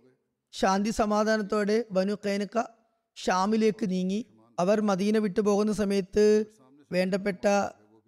ശാന്തി സമാധാനത്തോടെ ബനു കൈനക്ക ഷാമിലേക്ക് നീങ്ങി അവർ മദീന വിട്ടു പോകുന്ന സമയത്ത് വേണ്ടപ്പെട്ട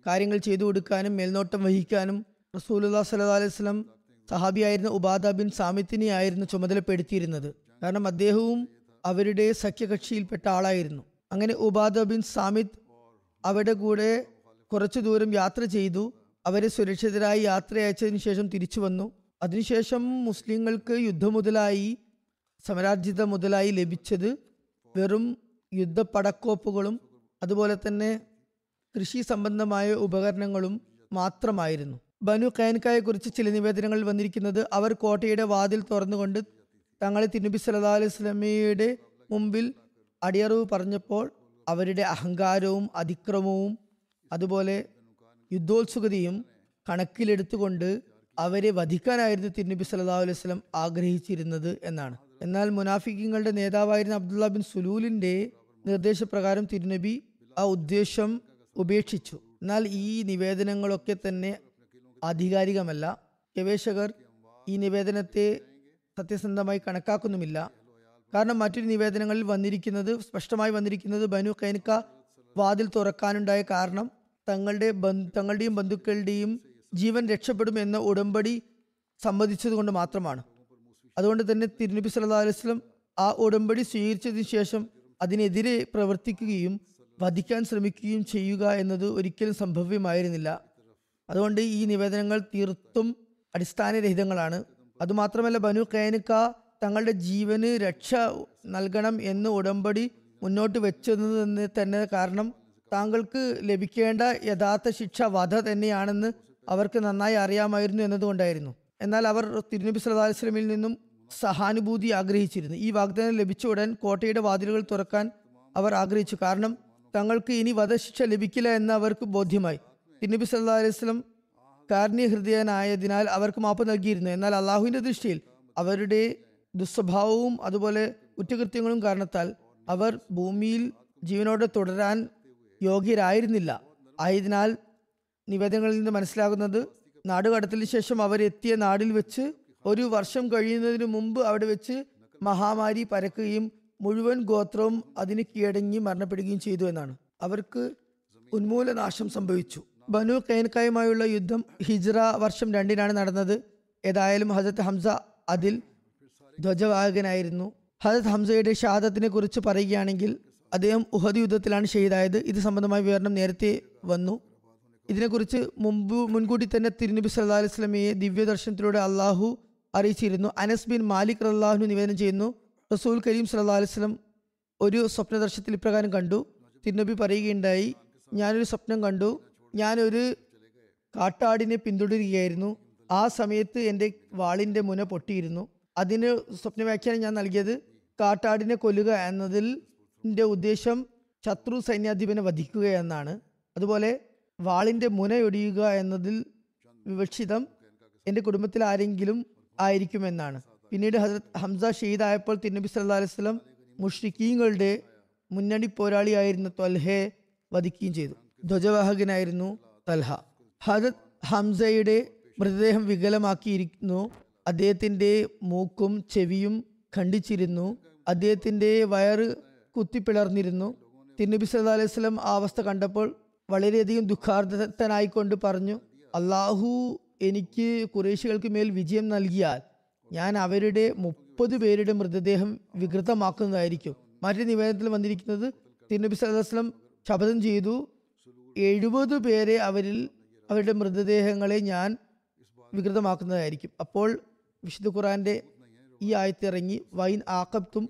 കാര്യങ്ങൾ ചെയ്തു കൊടുക്കാനും മേൽനോട്ടം വഹിക്കാനും റസൂലുല്ലാ സല്ലാ അലൈഹി സ്വലം സഹാബിയായിരുന്ന ഉബാദ ബിൻ സാമിത്തിനെയായിരുന്നു ചുമതലപ്പെടുത്തിയിരുന്നത് കാരണം അദ്ദേഹവും അവരുടെ സഖ്യകക്ഷിയിൽപ്പെട്ട ആളായിരുന്നു അങ്ങനെ ഉബാദ ബിൻ സാമിത് അവരുടെ കൂടെ കുറച്ചു ദൂരം യാത്ര ചെയ്തു അവരെ സുരക്ഷിതരായി യാത്ര അയച്ചതിനു ശേഷം തിരിച്ചു വന്നു അതിനുശേഷം മുസ്ലിങ്ങൾക്ക് യുദ്ധം മുതലായി സമരാർജിത മുതലായി ലഭിച്ചത് വെറും യുദ്ധപ്പടക്കോപ്പുകളും അതുപോലെ തന്നെ കൃഷി സംബന്ധമായ ഉപകരണങ്ങളും മാത്രമായിരുന്നു ബനു കൈൻകായെ കുറിച്ച് ചില നിവേദനങ്ങൾ വന്നിരിക്കുന്നത് അവർ കോട്ടയുടെ വാതിൽ തുറന്നുകൊണ്ട് തങ്ങളെ തിരുനബി സല്ലാ അലൈഹി സ്വലമയുടെ മുമ്പിൽ അടിയറവ് പറഞ്ഞപ്പോൾ അവരുടെ അഹങ്കാരവും അതിക്രമവും അതുപോലെ യുദ്ധോത്സുകതയും കണക്കിലെടുത്തുകൊണ്ട് അവരെ വധിക്കാനായിരുന്നു തിരുനബി സല്ലാ അലൈഹി സ്വലം ആഗ്രഹിച്ചിരുന്നത് എന്നാണ് എന്നാൽ മുനാഫിക്കുകളുടെ നേതാവായിരുന്ന അബ്ദുള്ള ബിൻ സുലൂലിന്റെ നിർദ്ദേശപ്രകാരം തിരുനബി ആ ഉദ്ദേശം ഉപേക്ഷിച്ചു എന്നാൽ ഈ നിവേദനങ്ങളൊക്കെ തന്നെ ആധികാരികമല്ല ഗവേഷകർ ഈ നിവേദനത്തെ സത്യസന്ധമായി കണക്കാക്കുന്നുമില്ല കാരണം മറ്റൊരു നിവേദനങ്ങളിൽ വന്നിരിക്കുന്നത് സ്പഷ്ടമായി വന്നിരിക്കുന്നത് ബനു കൈനിക്ക വാതിൽ തുറക്കാനുണ്ടായ കാരണം തങ്ങളുടെ ബന്ധു തങ്ങളുടെയും ബന്ധുക്കളുടെയും ജീവൻ രക്ഷപ്പെടും എന്ന ഉടമ്പടി സമ്മതിച്ചതുകൊണ്ട് മാത്രമാണ് അതുകൊണ്ട് തന്നെ തിരുനബി സല്ലാ അലൈഹി വസല്ലം ആ ഉടമ്പടി സ്വീകരിച്ചതിന് ശേഷം അതിനെതിരെ പ്രവർത്തിക്കുകയും വധിക്കാൻ ശ്രമിക്കുകയും ചെയ്യുക എന്നത് ഒരിക്കലും സംഭവ്യമായിരുന്നില്ല അതുകൊണ്ട് ഈ നിവേദനങ്ങൾ തീർത്തും അടിസ്ഥാനരഹിതങ്ങളാണ് അതുമാത്രമല്ല ബനു കൈനിക്ക തങ്ങളുടെ ജീവന് രക്ഷ നൽകണം എന്ന് ഉടമ്പടി മുന്നോട്ട് വെച്ചതെന്ന് തന്നെ കാരണം താങ്കൾക്ക് ലഭിക്കേണ്ട യഥാർത്ഥ ശിക്ഷ വധ തന്നെയാണെന്ന് അവർക്ക് നന്നായി അറിയാമായിരുന്നു എന്നതുകൊണ്ടായിരുന്നു എന്നാൽ അവർ തിരുനബി സല്ലല്ലാഹു അലൈഹി വസല്ലമയിൽ നിന്നും സഹാനുഭൂതി ആഗ്രഹിച്ചിരുന്നു ഈ വാഗ്ദാനം ലഭിച്ച ഉടൻ കോട്ടയുടെ വാതിലുകൾ തുറക്കാൻ അവർ ആഗ്രഹിച്ചു കാരണം തങ്ങൾക്ക് ഇനി വധശിക്ഷ ലഭിക്കില്ല എന്ന് അവർക്ക് ബോധ്യമായി തിരുനബി സല്ലല്ലാഹു അലൈഹി വസല്ലം കാരുണ്യഹൃദയനായതിനാൽ അവർക്ക് മാപ്പ് നൽകിയിരുന്നു എന്നാൽ അള്ളാഹുവിന്റെ ദൃഷ്ടിയിൽ അവരുടെ ദുസ്വഭാവവും അതുപോലെ കുറ്റകൃത്യങ്ങളും കാരണത്താൽ അവർ ഭൂമിയിൽ ജീവനോടെ തുടരാൻ യോഗ്യരായിരുന്നില്ല ആയതിനാൽ നിവേദനങ്ങളിൽ നിന്ന് മനസ്സിലാകുന്നത് നാടുകടത്തിന് ശേഷം അവരെത്തിയ നാടിൽ വെച്ച് ഒരു വർഷം കഴിയുന്നതിന് മുമ്പ് അവിടെ വെച്ച് മഹാമാരി പരക്കുകയും മുഴുവൻ ഗോത്രവും അതിന് കീഴടങ്ങി മരണപ്പെടുകയും ചെയ്തു എന്നാണ് അവർക്ക് ഉന്മൂലനാശം സംഭവിച്ചു ബനു കൈൻകായുമായുള്ള യുദ്ധം ഹിജ്റ വർഷം രണ്ടിനാണ് നടന്നത് ഏതായാലും ഹസരത്ത് ഹംസ അതിൽ ധ്വജവാഹകനായിരുന്നു ഹസരത് ഹംസയുടെ ഷഹാദത്തിനെ കുറിച്ച് പറയുകയാണെങ്കിൽ അദ്ദേഹം ഉഹദ് യുദ്ധത്തിലാണ് ഷഹീദായത് ഇത് സംബന്ധമായ വിവരണം നേരത്തെ വന്നു ഇതിനെക്കുറിച്ച് മുമ്പ് മുൻകൂട്ടി തന്നെ തിരുനബി സല്ലാ അലൈഹി സ്വലമയെ ദിവ്യദർശനത്തിലൂടെ അള്ളാഹു അറിയിച്ചിരുന്നു അനസ് ബിൻ മാലിക് അള്ളാഹുവിന് നിവേദനം ചെയ്യുന്നു റസൂൽ കരീം സല്ലാ അലൈഹി സ്വലം ഒരു സ്വപ്നദർശനത്തിൽ ഇപ്രകാരം കണ്ടു തിരുനബി പറയുകയുണ്ടായി ഞാനൊരു സ്വപ്നം കണ്ടു ഞാനൊരു കാട്ടാടിനെ പിന്തുടരുകയായിരുന്നു ആ സമയത്ത് എൻ്റെ വാളിൻ്റെ മുന പൊട്ടിയിരുന്നു അതിന് സ്വപ്ന വ്യാഖ്യാനം ഞാൻ നൽകിയത് കാട്ടാടിനെ കൊല്ലുക എന്നതിൽ ൻ്റെ ഉദ്ദേശം ശത്രു സൈന്യാധിപനെ വധിക്കുക എന്നാണ് അതുപോലെ വാളിൻ്റെ മുനയൊടിയുക എന്നതിൽ വിവക്ഷിതം എൻ്റെ കുടുംബത്തിൽ ആരെങ്കിലും ആയിരിക്കുമെന്നാണ് പിന്നീട് ഹസരത് ഹംസ ഷെയ്ദായപ്പോൾ തിരുനബി സല്ലാ അലൈഹി സ്വലം മുഷ്രിഖീങ്ങളുടെ മുന്നണി പോരാളിയായിരുന്ന ത്വൽഹയെ വധിക്കുകയും ചെയ്തു ധ്വജവാഹകനായിരുന്നു തൽഹ ഹജത് ഹംസയുടെ മൃതദേഹം വികലമാക്കിയിരിക്കുന്നു അദ്ദേഹത്തിന്റെ മൂക്കും ചെവിയും ഖണ്ഡിച്ചിരുന്നു അദ്ദേഹത്തിന്റെ വയറ് കുത്തിപ്പിളർന്നിരുന്നു തിരുനബി സല്ലാ അലൈഹി സ്വലം ആ അവസ്ഥ കണ്ടപ്പോൾ വളരെയധികം ദുഃഖാർത്ഥനായിക്കൊണ്ട് പറഞ്ഞു അള്ളാഹു എനിക്ക് കുറേശികൾക്ക് മേൽ വിജയം നൽകിയാൽ ഞാൻ അവരുടെ മുപ്പത് പേരുടെ മൃതദേഹം വികൃതമാക്കുന്നതായിരിക്കും മറ്റു നിവേദനത്തിൽ വന്നിരിക്കുന്നത് തിരുനബി സല്ലല്ലാഹു അലൈഹി വസല്ലം ശപഥം ചെയ്തു എഴുപത് പേരെ അവരിൽ അവരുടെ മൃതദേഹങ്ങളെ ഞാൻ വികൃതമാക്കുന്നതായിരിക്കും അപ്പോൾ വിശുദ്ധ ഖുറാന്റെ ഈ ആയത്തിറങ്ങി വൈൻ ആക്കബ്തും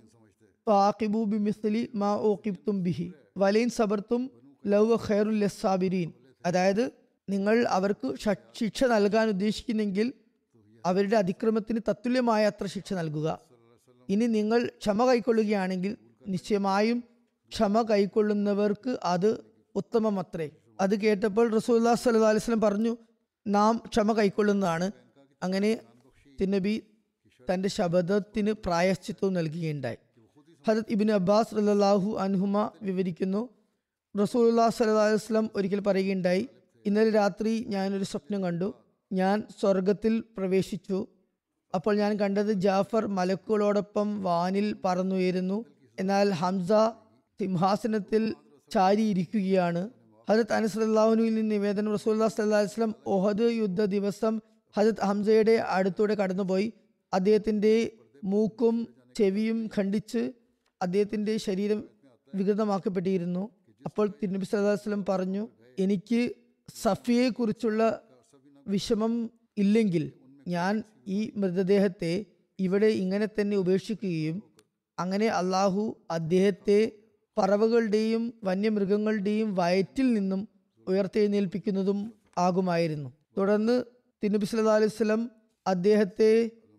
ഫാഖിബു ബിമിസ്ലി മാ ഓക്കിബ്തും ബിഹി വലൈൻ സബർത്തും ലവ് ഖൈറുൽ സാബിരീൻ അതായത് നിങ്ങൾ അവർക്ക് ശ- ശിക്ഷ നൽകാൻ ഉദ്ദേശിക്കുന്നെങ്കിൽ അവരുടെ അതിക്രമത്തിന് തത്തുല്യമായ അത്ര ശിക്ഷ നൽകുക ഇനി നിങ്ങൾ ക്ഷമ കൈക്കൊള്ളുകയാണെങ്കിൽ നിശ്ചയമായും ക്ഷമ കൈക്കൊള്ളുന്നവർക്ക് അത് ഉത്തമമത്രേ അത് കേട്ടപ്പോൾ റസൂല്ലാ സല്ലു അലൈഹി വസല്ലം പറഞ്ഞു നാം ക്ഷമ കൈക്കൊള്ളുന്നതാണ് അങ്ങനെ തിന്നബി തന്റെ ശബദത്തിന് പ്രായശ്ചിത്വം നൽകുകയുണ്ടായി ഹജത് ഇബിൻ അബ്ബാസ് റലാഹു അൻഹുമ വിവരിക്കുന്നു റസൂലുല്ലാ സല്ലല്ലാഹു അലൈഹി വസല്ലം ഒരിക്കൽ പറയുകയുണ്ടായി ഇന്നലെ രാത്രി ഞാനൊരു സ്വപ്നം കണ്ടു ഞാൻ സ്വർഗത്തിൽ പ്രവേശിച്ചു അപ്പോൾ ഞാൻ കണ്ടത് ജാഫർ മലക്കുകളോടൊപ്പം വാനിൽ പറന്നുയരുന്നു എന്നാൽ ഹംസ സിംഹാസനത്തിൽ ചാരിയിരിക്കുകയാണ് ഹജരത് അനസ് അള്ളാഹുനുവിൽ നിന്ന് നിവേദനം റസൂല്ലാ സല്ലാ വസ്ലം ഒഹദ് യുദ്ധ ദിവസം ഹജരത് ഹംസയുടെ അടുത്തൂടെ കടന്നുപോയി അദ്ദേഹത്തിന്റെ മൂക്കും ചെവിയും ഖണ്ഡിച്ച് അദ്ദേഹത്തിന്റെ ശരീരം വികൃതമാക്കപ്പെട്ടിരുന്നു അപ്പോൾ തിരുനബി സല്ലല്ലാഹു അലൈഹി വസല്ലം പറഞ്ഞു എനിക്ക് സഫിയെ കുറിച്ചുള്ള വിഷമം ഇല്ലെങ്കിൽ ഞാൻ ഈ മൃതദേഹത്തെ ഇവിടെ ഇങ്ങനെ തന്നെ ഉപേക്ഷിക്കുകയും അങ്ങനെ അള്ളാഹു അദ്ദേഹത്തെ പറവകളുടെയും വന്യമൃഗങ്ങളുടെയും വയറ്റിൽ നിന്നും ഉയർത്തെഴുന്നേൽപ്പിക്കുന്നതും ആകുമായിരുന്നു തുടർന്ന് തിരുനബി സല്ലല്ലാഹു അലൈഹി വസല്ലം അദ്ദേഹത്തെ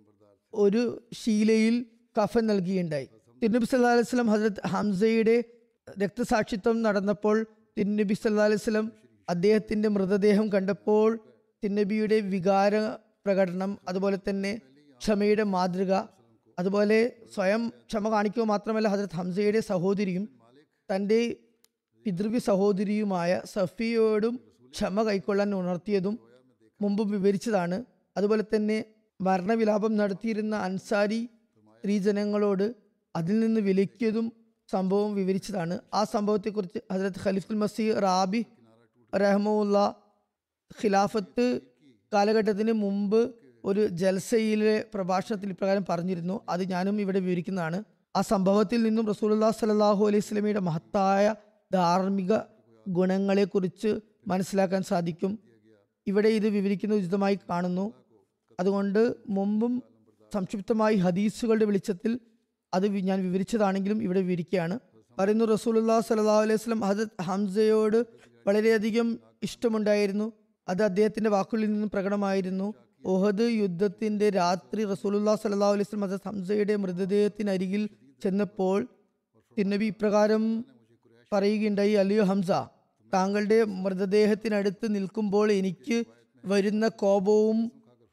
ഒരു ശീലയിൽ കഫൻ നൽകിയുണ്ടായി തിരുനബി സല്ലല്ലാഹു അലൈഹി വസല്ലം ഹസരത് ഹംസയുടെ രക്തസാക്ഷിത്വം നടന്നപ്പോൾ തിരുനബി സല്ലല്ലാഹു അലൈഹി വസല്ലം അദ്ദേഹത്തിന്റെ മൃതദേഹം കണ്ടപ്പോൾ തിരുനബിയുടെ വികാര പ്രകടനം അതുപോലെ തന്നെ ക്ഷമയുടെ മാതൃക അതുപോലെ സ്വയം ക്ഷമ കാണിക്കുക മാത്രമല്ല ഹസരത് ഹംസയുടെ സഹോദരിയും തൻ്റെ പിതൃവി സഹോദരിയുമായ സഫിയോടും ക്ഷമ കൈക്കൊള്ളാൻ ഉണർത്തിയതും മുമ്പ് വിവരിച്ചതാണ് അതുപോലെ തന്നെ മരണവിലാപം നടത്തിയിരുന്ന അൻസാരി സ്ത്രീജനങ്ങളോട് അതിൽ നിന്ന് വിലക്കിയതും സംഭവം വിവരിച്ചതാണ് ആ സംഭവത്തെക്കുറിച്ച് ഹസരത് ഖലീഫുൽ മസീഹ് റാബി റഹ്മുല്ല ഖിലാഫത്ത് കാലഘട്ടത്തിന് മുമ്പ് ഒരു ജൽസയിലെ പ്രഭാഷണത്തിൽ ഇപ്രകാരം പറഞ്ഞിരുന്നു അത് ഞാനും ഇവിടെ വിവരിക്കുന്നതാണ് ആ സംഭവത്തിൽ നിന്നും റസൂലുല്ലാ സലാഹു അലൈഹി സ്വലമിയുടെ മഹത്തായ ധാർമ്മിക ഗുണങ്ങളെക്കുറിച്ച് മനസ്സിലാക്കാൻ സാധിക്കും ഇവിടെ ഇത് വിവരിക്കുന്ന ഉചിതമായി കാണുന്നു അതുകൊണ്ട് മുമ്പും സംക്ഷിപ്തമായി ഹദീസുകളുടെ വെളിച്ചത്തിൽ അത് വി- ഞാൻ വിവരിച്ചതാണെങ്കിലും ഇവിടെ വിവരിക്കുകയാണ് പറയുന്നു റസൂലുല്ലാ സലാഹു അലൈഹി വസല്ലം ഹസരത് ഹംസയോട് വളരെയധികം ഇഷ്ടമുണ്ടായിരുന്നു അത് അദ്ദേഹത്തിന്റെ വാക്കുകളിൽ നിന്നും പ്രകടമായിരുന്നു ഒഹദ് യുദ്ധത്തിന്റെ രാത്രി റസൂലുല്ലാ സലാഹു അലൈഹി വസല്ലം ഹസരത് ഹംസയുടെ മൃതദേഹത്തിനരികിൽ ചെന്നപ്പോൾ തിരുനബി ഇപ്രകാരം പറയുകയുണ്ടായി അലിയോ ഹംസ താങ്കളുടെ മൃതദേഹത്തിനടുത്ത് നിൽക്കുമ്പോൾ എനിക്ക് വരുന്ന കോപവും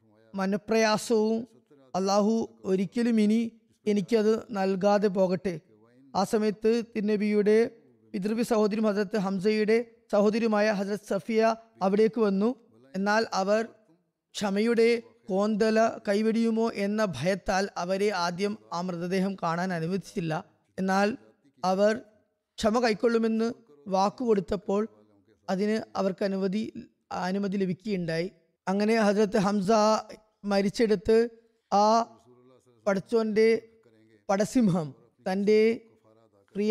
മനപ്രയാസവും അള്ളാഹു ഒരിക്കലും ഇനി എനിക്കത് നൽകാതെ പോകട്ടെ ആ സമയത്ത് തിരുനബിയുടെ പിതൃവി സഹോദരി ഹസരത്ത് ഹംസയുടെ സഹോദരിയുമായ ഹസരത് സഫിയ അവിടേക്ക് വന്നു എന്നാൽ അവർ ക്ഷമയുടെ കോന്തല കൈവെടിയുമോ എന്ന ഭയത്താൽ അവരെ ആദ്യം ആ മൃതദേഹം കാണാൻ അനുവദിച്ചില്ല എന്നാൽ അവർ ക്ഷമ കൈക്കൊള്ളുമെന്ന് വാക്കുകൊടുത്തപ്പോൾ അതിന് അവർക്ക് അനുമതി അനുമതി ലഭിക്കുകയുണ്ടായി അങ്ങനെ ഹജരത്ത് ഹംസ മരിച്ചെടുത്ത് ആ പടച്ചോന്റെ പടസിംഹം തൻ്റെ പ്രിയ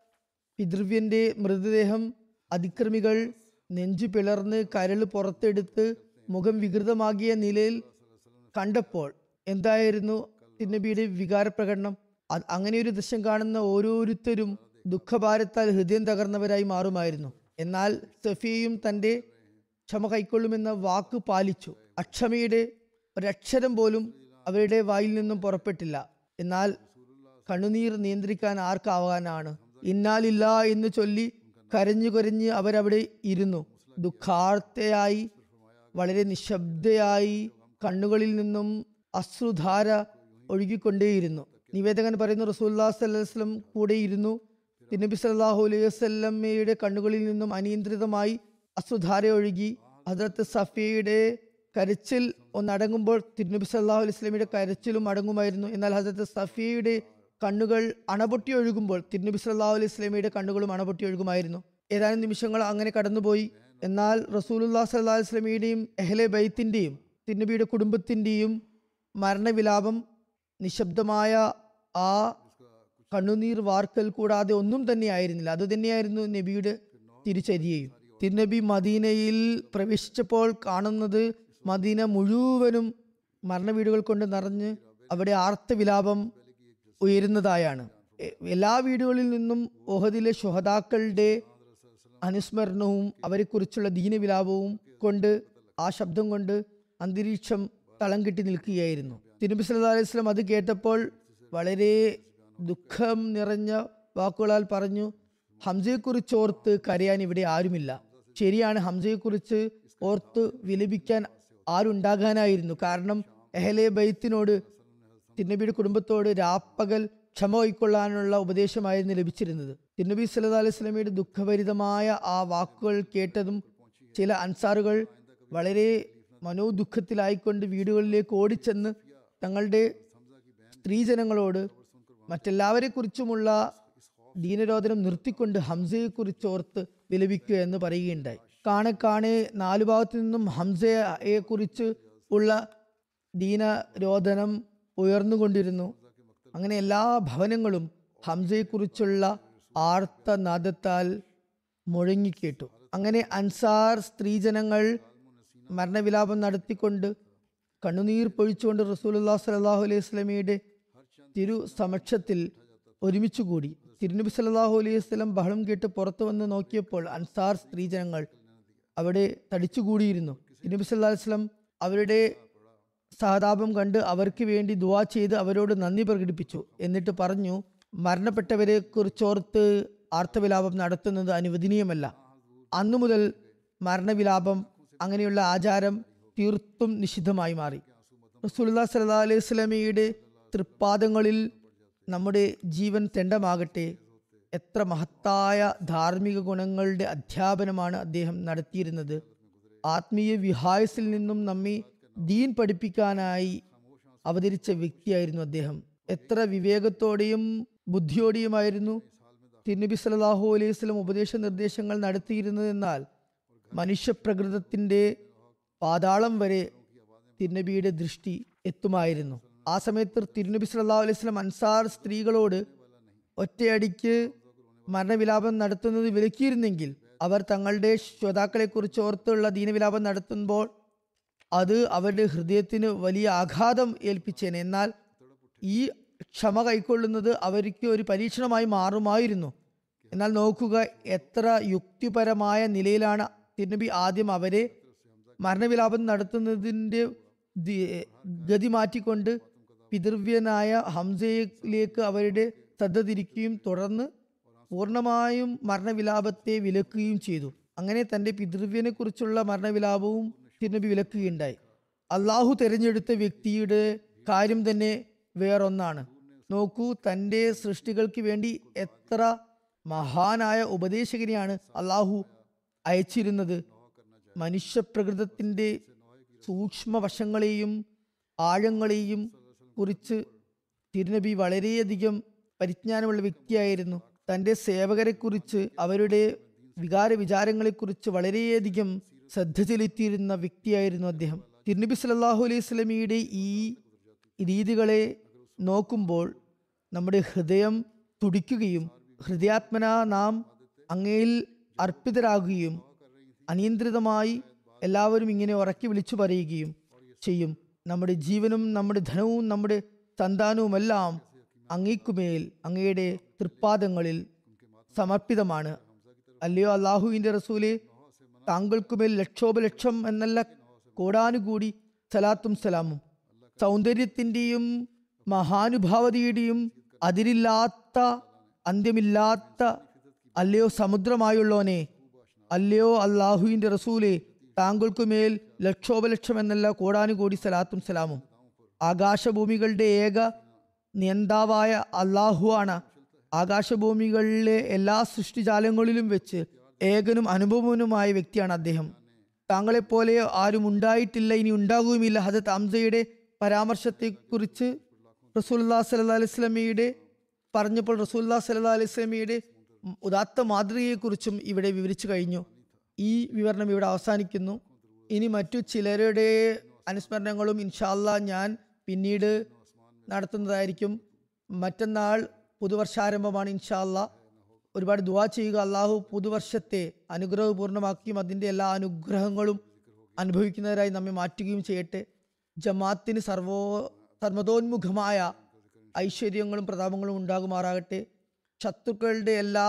പിതൃവ്യന്റെ മൃതദേഹം അതിക്രമികൾ നെഞ്ചു പിളർന്ന് കരൾ പുറത്തെടുത്ത് മുഖം വികൃതമാകിയ നിലയിൽ കണ്ടപ്പോൾ എന്തായിരുന്നു തിന്നബിയുടെ വികാരപ്രകടനം അത് അങ്ങനെ ഒരു ദൃശ്യം കാണുന്ന ഓരോരുത്തരും ദുഃഖഭാരത്താൽ ഹൃദയം തകർന്നവരായി മാറുമായിരുന്നു എന്നാൽ സഫിയയും തൻ്റെ ക്ഷമ കൈക്കൊള്ളുമെന്ന വാക്ക് പാലിച്ചു അക്ഷമയുടെ ഒരക്ഷരം പോലും അവരുടെ വായിൽ നിന്നും പുറപ്പെട്ടില്ല എന്നാൽ കണ്ണുനീർ നിയന്ത്രിക്കാൻ ആർക്കാവാനാണ് ഇന്നാലില്ല എന്ന് ചൊല്ലി കരഞ്ഞു കരഞ്ഞ് അവരവിടെ ഇരുന്നു ദുഃഖാർത്തയായി വളരെ നിശബ്ദയായി കണ്ണുകളിൽ നിന്നും അശ്രുധാര ഒഴുകിക്കൊണ്ടേയിരുന്നു നിവേദകൻ പറയുന്നു റസൂല്ലാ വസ്ലം കൂടെ ഇരുന്നു തിരുനബി സല്ലാഹു അലൈഹി വസ്ലമ്മയുടെ കണ്ണുകളിൽ നിന്നും അനിയന്ത്രിതമായി അശ്രുധാര ഒഴുകി ഹജറത്ത് സഫിയയുടെ കരച്ചിൽ ഒന്നടങ്ങുമ്പോൾ തിരുനബി സല്ലാഹു അലൈഹി സ്വലമിയുടെ കരച്ചിലും അടങ്ങുമായിരുന്നു എന്നാൽ ഹജറത്ത് സഫിയയുടെ കണ്ണുകൾ അണപൊട്ടി ഒഴുകുമ്പോൾ തിരുനബി സല്ലാഹു അലൈഹി സ്വലമിയുടെ കണ്ണുകളും അണപൊട്ടി ഒഴുകുമായിരുന്നു ഏതാനും നിമിഷങ്ങൾ അങ്ങനെ കടന്നുപോയി എന്നാൽ റസൂലുല്ലാ സല്ലാ അലൈഹി സ്വലമിയുടെയും എഹ്ലെ ബൈത്തിൻ്റെയും തിരുനബിയുടെ കുടുംബത്തിൻ്റെയും മരണവിലാപം നിശബ്ദമായ ആ കണ്ണുനീർ വാർക്കൽ കൂടാതെ ഒന്നും തന്നെ ആയിരുന്നില്ല അത് തന്നെയായിരുന്നു നബിയുടെ തിരിച്ചരിയയും തിരുനബി മദീനയിൽ പ്രവേശിച്ചപ്പോൾ കാണുന്നത് മദീന മുഴുവനും മരണവീടുകൾ കൊണ്ട് നിറഞ്ഞ് അവിടെ ആർത്തവിലാപം ഉയരുന്നതായാണ് എ- എല്ലാ വീടുകളിൽ നിന്നും ഓഹദിലെ ശുഹതാക്കളുടെ അനുസ്മരണവും അവരെക്കുറിച്ചുള്ള ദീനവിലാപവും കൊണ്ട് ആ ശബ്ദം കൊണ്ട് അന്തരീക്ഷം തളം കെട്ടി നിൽക്കുകയായിരുന്നു തിരുമ്പി സല്ലല്ലാഹു അലൈഹി വസല്ലം അത് കേട്ടപ്പോൾ വളരെ ദുഃഖം നിറഞ്ഞ വാക്കുകളാൽ പറഞ്ഞു ഹംസയെക്കുറിച്ച് ഓർത്ത് കരയാൻ ഇവിടെ ആരുമില്ല ശരിയാണ് ഹംസയെക്കുറിച്ച് ഓർത്ത് വിലപിക്കാൻ ആരുണ്ടാകാനായിരുന്നു കാരണം എഹലെ ബൈത്തിനോട് തിരുനബിയുടെ കുടുംബത്തോട് രാപ്പകൽ ക്ഷമ കൈക്കൊള്ളാനുള്ള ഉപദേശമായിരുന്നു ലഭിച്ചിരുന്നത് തിരുനബി സല്ലല്ലാഹു അലൈഹി സ്വലമിയുടെ ദുഃഖഭരിതമായ ആ വാക്കുകൾ കേട്ടതും ചില അൻസാറുകൾ വളരെ മനോദുഃഖത്തിലായിക്കൊണ്ട് വീടുകളിലേക്ക് ഓടിച്ചെന്ന് തങ്ങളുടെ സ്ത്രീജനങ്ങളോട് മറ്റെല്ലാവരെ കുറിച്ചുമുള്ള ദീനരോധനം നിർത്തിക്കൊണ്ട് ഹംസയെക്കുറിച്ച് ഓർത്ത് വിലപിക്കുക എന്ന് പറയുകയുണ്ടായി കാണെ കാണെ നാലു ഭാഗത്തു നിന്നും ഹംസയെ കുറിച്ച് ഉള്ള ദീനരോധനം ഉയർന്നുകൊണ്ടിരുന്നു അങ്ങനെ എല്ലാ ഭവനങ്ങളും ഹംസയെക്കുറിച്ചുള്ള ആർത്തനാദത്താൽ മുഴങ്ങിക്കേട്ടു അങ്ങനെ അൻസാർ സ്ത്രീജനങ്ങൾ മരണവിലാപം നടത്തിക്കൊണ്ട് കണ്ണുനീർ പൊഴിച്ചുകൊണ്ട് റസൂലുല്ലാ സലാഹു അലൈഹി സ്വലമിയുടെ തിരു സമക്ഷത്തിൽ ഒരുമിച്ച് കൂടി തിരുനബി സല്ലാഹു അലൈഹി സ്വലം ബഹളം കേട്ട് പുറത്തു വന്ന് നോക്കിയപ്പോൾ അൻസാർ സ്ത്രീജനങ്ങൾ അവിടെ തടിച്ചുകൂടിയിരുന്നു തിരുനബി സല്ലാ വസ്ലം അവരുടെ സഹതാപം കണ്ട് അവർക്ക് വേണ്ടി ദുവാ ചെയ്ത് അവരോട് നന്ദി പ്രകടിപ്പിച്ചു എന്നിട്ട് പറഞ്ഞു മരണപ്പെട്ടവരെ കുറിച്ചോർത്ത് ആർത്തവിലാപം നടത്തുന്നത് അനുവദനീയമല്ല അന്നു മുതൽ മരണവിലാപം അങ്ങനെയുള്ള ആചാരം തീർത്തും നിഷിദ്ധമായി മാറി റസൂലുല്ലാ സല്ലാ അലൈഹി സ്വലമിയുടെ തൃപ്പാദങ്ങളിൽ നമ്മുടെ ജീവൻ തെണ്ടമാകട്ടെ എത്ര മഹത്തായ ധാർമ്മിക ഗുണങ്ങളുടെ അധ്യാപനമാണ് അദ്ദേഹം നടത്തിയിരുന്നത് ആത്മീയ വിഹായസിൽ നിന്നും നമ്മെ ദീൻ പഠിപ്പിക്കാനായി അവതരിച്ച വ്യക്തിയായിരുന്നു അദ്ദേഹം എത്ര വിവേകത്തോടെയും ബുദ്ധിയോടെയുമായിരുന്നു തിരുനബി സല്ലാഹു അലൈഹി സ്വലം ഉപദേശ നിർദ്ദേശങ്ങൾ നടത്തിയിരുന്നതെന്നാൽ മനുഷ്യപ്രകൃതത്തിന്റെ പാതാളം വരെ തിരുനബിയുടെ ദൃഷ്ടി എത്തുമായിരുന്നു ആ സമയത്ത് തിരുനബി സല്ലാഹു അലൈഹി സ്വലം അൻസാർ സ്ത്രീകളോട് ഒറ്റയടിക്ക് മരണവിലാപം നടത്തുന്നത് വിലക്കിയിരുന്നെങ്കിൽ അവർ തങ്ങളുടെ ശ്രോതാക്കളെ കുറിച്ച് ഓർത്തുള്ള ദീനവിലാപം നടത്തുമ്പോൾ അത് അവരുടെ ഹൃദയത്തിന് വലിയ ആഘാതം ഏൽപ്പിച്ചേനെ എന്നാൽ ഈ ക്ഷമ കൈക്കൊള്ളുന്നത് അവർക്ക് ഒരു പരീക്ഷണമായി മാറുമായിരുന്നു എന്നാൽ നോക്കുക എത്ര യുക്തിപരമായ നിലയിലാണ് തിരുനബി ആദ്യം അവരെ മരണവിലാപം നടത്തുന്നതിൻ്റെ ദി- ഗതി മാറ്റിക്കൊണ്ട് പിതൃവ്യനായ ഹംസയിലേക്ക് അവരുടെ ശ്രദ്ധ തിരിക്കുകയും തുടർന്ന് പൂർണ്ണമായും മരണവിലാപത്തെ വിലക്കുകയും ചെയ്തു അങ്ങനെ തൻ്റെ പിതൃവ്യനെ കുറിച്ചുള്ള മരണവിലാപവും തിരുനബി വിലക്കുകയുണ്ടായി അള്ളാഹു തിരഞ്ഞെടുത്ത വ്യക്തിയുടെ കാര്യം തന്നെ വേറൊന്നാണ് നോക്കൂ തൻ്റെ സൃഷ്ടികൾക്ക് വേണ്ടി എത്ര മഹാനായ ഉപദേശകനെയാണ് അള്ളാഹു അയച്ചിരുന്നത് മനുഷ്യപ്രകൃതത്തിൻ്റെ സൂക്ഷ്മ വശങ്ങളെയും ആഴങ്ങളെയും കുറിച്ച് തിരുനബി വളരെയധികം പരിജ്ഞാനമുള്ള വ്യക്തിയായിരുന്നു തൻ്റെ സേവകരെക്കുറിച്ച് അവരുടെ വികാര വിചാരങ്ങളെക്കുറിച്ച് വളരെയധികം ശ്രദ്ധ ചെലുത്തിയിരുന്ന വ്യക്തിയായിരുന്നു അദ്ദേഹം തിരുനബി സല്ലല്ലാഹു അലൈഹി സ്വലമിയുടെ ഈ രീതികളെ നോക്കുമ്പോൾ നമ്മുടെ ഹൃദയം തുടിക്കുകയും ഹൃദയാത്മന നാം അങ്ങയിൽ അർപ്പിതരാകുകയും അനിയന്ത്രിതമായി എല്ലാവരും ഇങ്ങനെ ഉറക്കി വിളിച്ചു പറയുകയും ചെയ്യും നമ്മുടെ ജീവനും നമ്മുടെ ധനവും നമ്മുടെ സന്താനവുമെല്ലാം അങ്ങേക്കുമേൽ അങ്ങയുടെ തൃപ്പാദങ്ങളിൽ സമർപ്പിതമാണ് അല്ലയോ അള്ളാഹുവിൻ്റെ റസൂലെ താങ്കൾക്കുമേൽ ലക്ഷോപലക്ഷം എന്നല്ല കോടാനുകൂടി സലാത്തും സലാമും സൗന്ദര്യത്തിൻ്റെയും മഹാനുഭാവതയുടെയും അതിരില്ലാത്ത അന്ത്യമില്ലാത്ത അല്ലയോ സമുദ്രമായുള്ളോനെ അല്ലയോ അള്ളാഹുവിൻ്റെ റസൂലെ താങ്കൾക്കുമേൽ ലക്ഷോപലക്ഷം എന്നല്ല കോടാനുകൂടി സലാത്തും സലാമും ആകാശഭൂമികളുടെ ഏക നിയന്താവായ അള്ളാഹുവാണ് ആകാശഭൂമികളിലെ എല്ലാ സൃഷ്ടിജാലങ്ങളിലും വെച്ച് ഏകനും അനുഭവനുമായ വ്യക്തിയാണ് അദ്ദേഹം താങ്കളെപ്പോലെ ആരും ഉണ്ടായിട്ടില്ല ഇനി ഉണ്ടാകുകയുമില്ല ഹജത് അംസയുടെ പരാമർശത്തെക്കുറിച്ച് റസൂല്ലാ സല്ലാ അലൈഹി സ്വലമിയുടെ പറഞ്ഞപ്പോൾ റസൂല്ലാ സല്ലാ അലൈഹി സ്വലമിയുടെ ഉദാത്ത മാതൃകയെക്കുറിച്ചും ഇവിടെ വിവരിച്ചു കഴിഞ്ഞു ഈ വിവരണം ഇവിടെ അവസാനിക്കുന്നു ഇനി മറ്റു ചിലരുടെ അനുസ്മരണങ്ങളും ഇൻഷാല്ല ഞാൻ പിന്നീട് നടത്തുന്നതായിരിക്കും മറ്റന്നാൾ പുതുവർഷാരംഭമാണ് ഇൻഷാല്ല ഒരുപാട് ദുവാ ചെയ്യുക അള്ളാഹു പുതുവർഷത്തെ അനുഗ്രഹപൂർണ്ണമാക്കുകയും അതിൻ്റെ എല്ലാ അനുഗ്രഹങ്ങളും അനുഭവിക്കുന്നവരായി നമ്മെ മാറ്റുകയും ചെയ്യട്ടെ ജമാത്തിന് സർവോ സർവതോന്മുഖമായ ഐശ്വര്യങ്ങളും പ്രതാപങ്ങളും ഉണ്ടാകുമാറാകട്ടെ ശത്രുക്കളുടെ എല്ലാ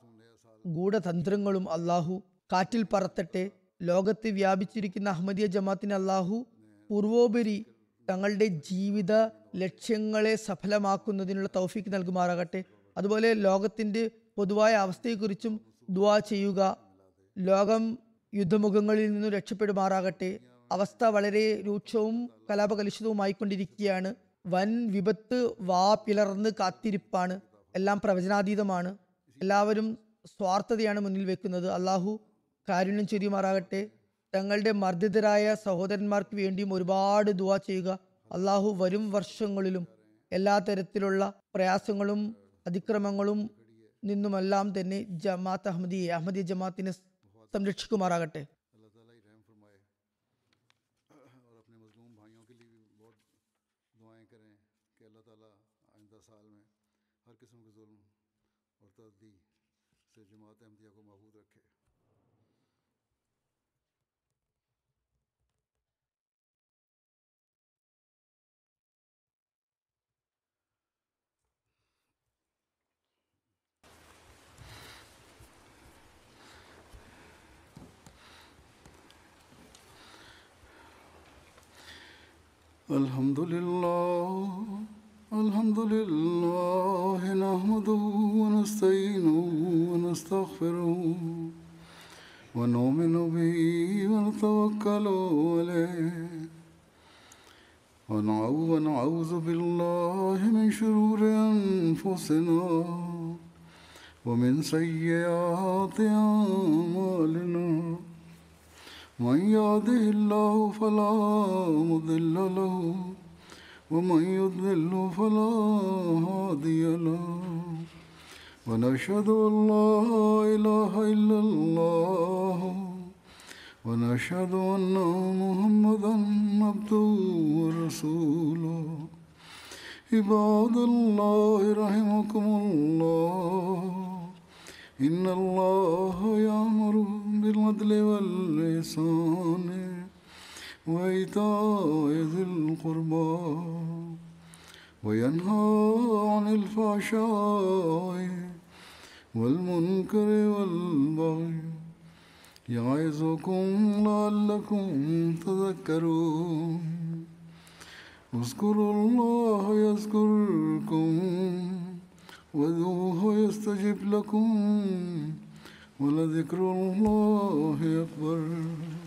ഗൂഢതന്ത്രങ്ങളും അള്ളാഹു കാറ്റിൽ പറത്തട്ടെ ലോകത്ത് വ്യാപിച്ചിരിക്കുന്ന അഹമ്മദിയ ജമാത്തിന് അള്ളാഹു പൂർവോപരി തങ്ങളുടെ ജീവിത ലക്ഷ്യങ്ങളെ സഫലമാക്കുന്നതിനുള്ള തൗഫീക്ക് നൽകുമാറാകട്ടെ അതുപോലെ ലോകത്തിൻ്റെ പൊതുവായ അവസ്ഥയെക്കുറിച്ചും ദുവാ ചെയ്യുക ലോകം യുദ്ധമുഖങ്ങളിൽ നിന്നും രക്ഷപ്പെടുമാറാകട്ടെ അവസ്ഥ വളരെ രൂക്ഷവും കലാപകലുഷിതവുമായിക്കൊണ്ടിരിക്കുകയാണ് വൻ വിപത്ത് വാ പിളർന്ന് കാത്തിരിപ്പാണ് എല്ലാം പ്രവചനാതീതമാണ് എല്ലാവരും സ്വാർത്ഥതയാണ് മുന്നിൽ വെക്കുന്നത് അള്ളാഹു കാരുണ്യം ചൊരിയുമാറാകട്ടെ തങ്ങളുടെ മർദ്ദിതരായ സഹോദരന്മാർക്ക് വേണ്ടിയും ഒരുപാട് ദുവാ ചെയ്യുക അള്ളാഹു വരും വർഷങ്ങളിലും എല്ലാ തരത്തിലുള്ള പ്രയാസങ്ങളും അതിക്രമങ്ങളും നിന്നുമെല്ലാം തന്നെ ജമാഅത്ത് അഹമ്മദി അഹമ്മദി ജമാഅത്തിനെ സംരക്ഷിക്കുമാറാകട്ടെ अल्लाह ताला ही रहम फरमाए और अपने मजलूम भाइयों के लिए भी बहुत दुआएं करें कि अल्लाह ताला आइंदा साल में हर किस्म के जुल्म और तब्दी से जमात अहमदिया को महफूज रखे الحمد لله الحمد لله نحمده ونستعينه ونستغفره ونؤمن به ونتوكل عليه ونعو- ونعوذ بالله من شرور أنفسنا ومن سيئات أعمالنا من يهده الله فلا مضل له ومن يضلل فلا هادي له ونشهد ان لا اله الا الله ونشهد ان محمدا عبده ورسوله عباد الله رحمكم الله إن الله يأمر بالعدل والإحسان وإيتاء ذي القربى وينهى عن الفحشاء والمنكر والبغي يعظكم لعلكم تذكرون اذكروا الله يذكركم وذوه يستجب لكم ولذكر الله أكبر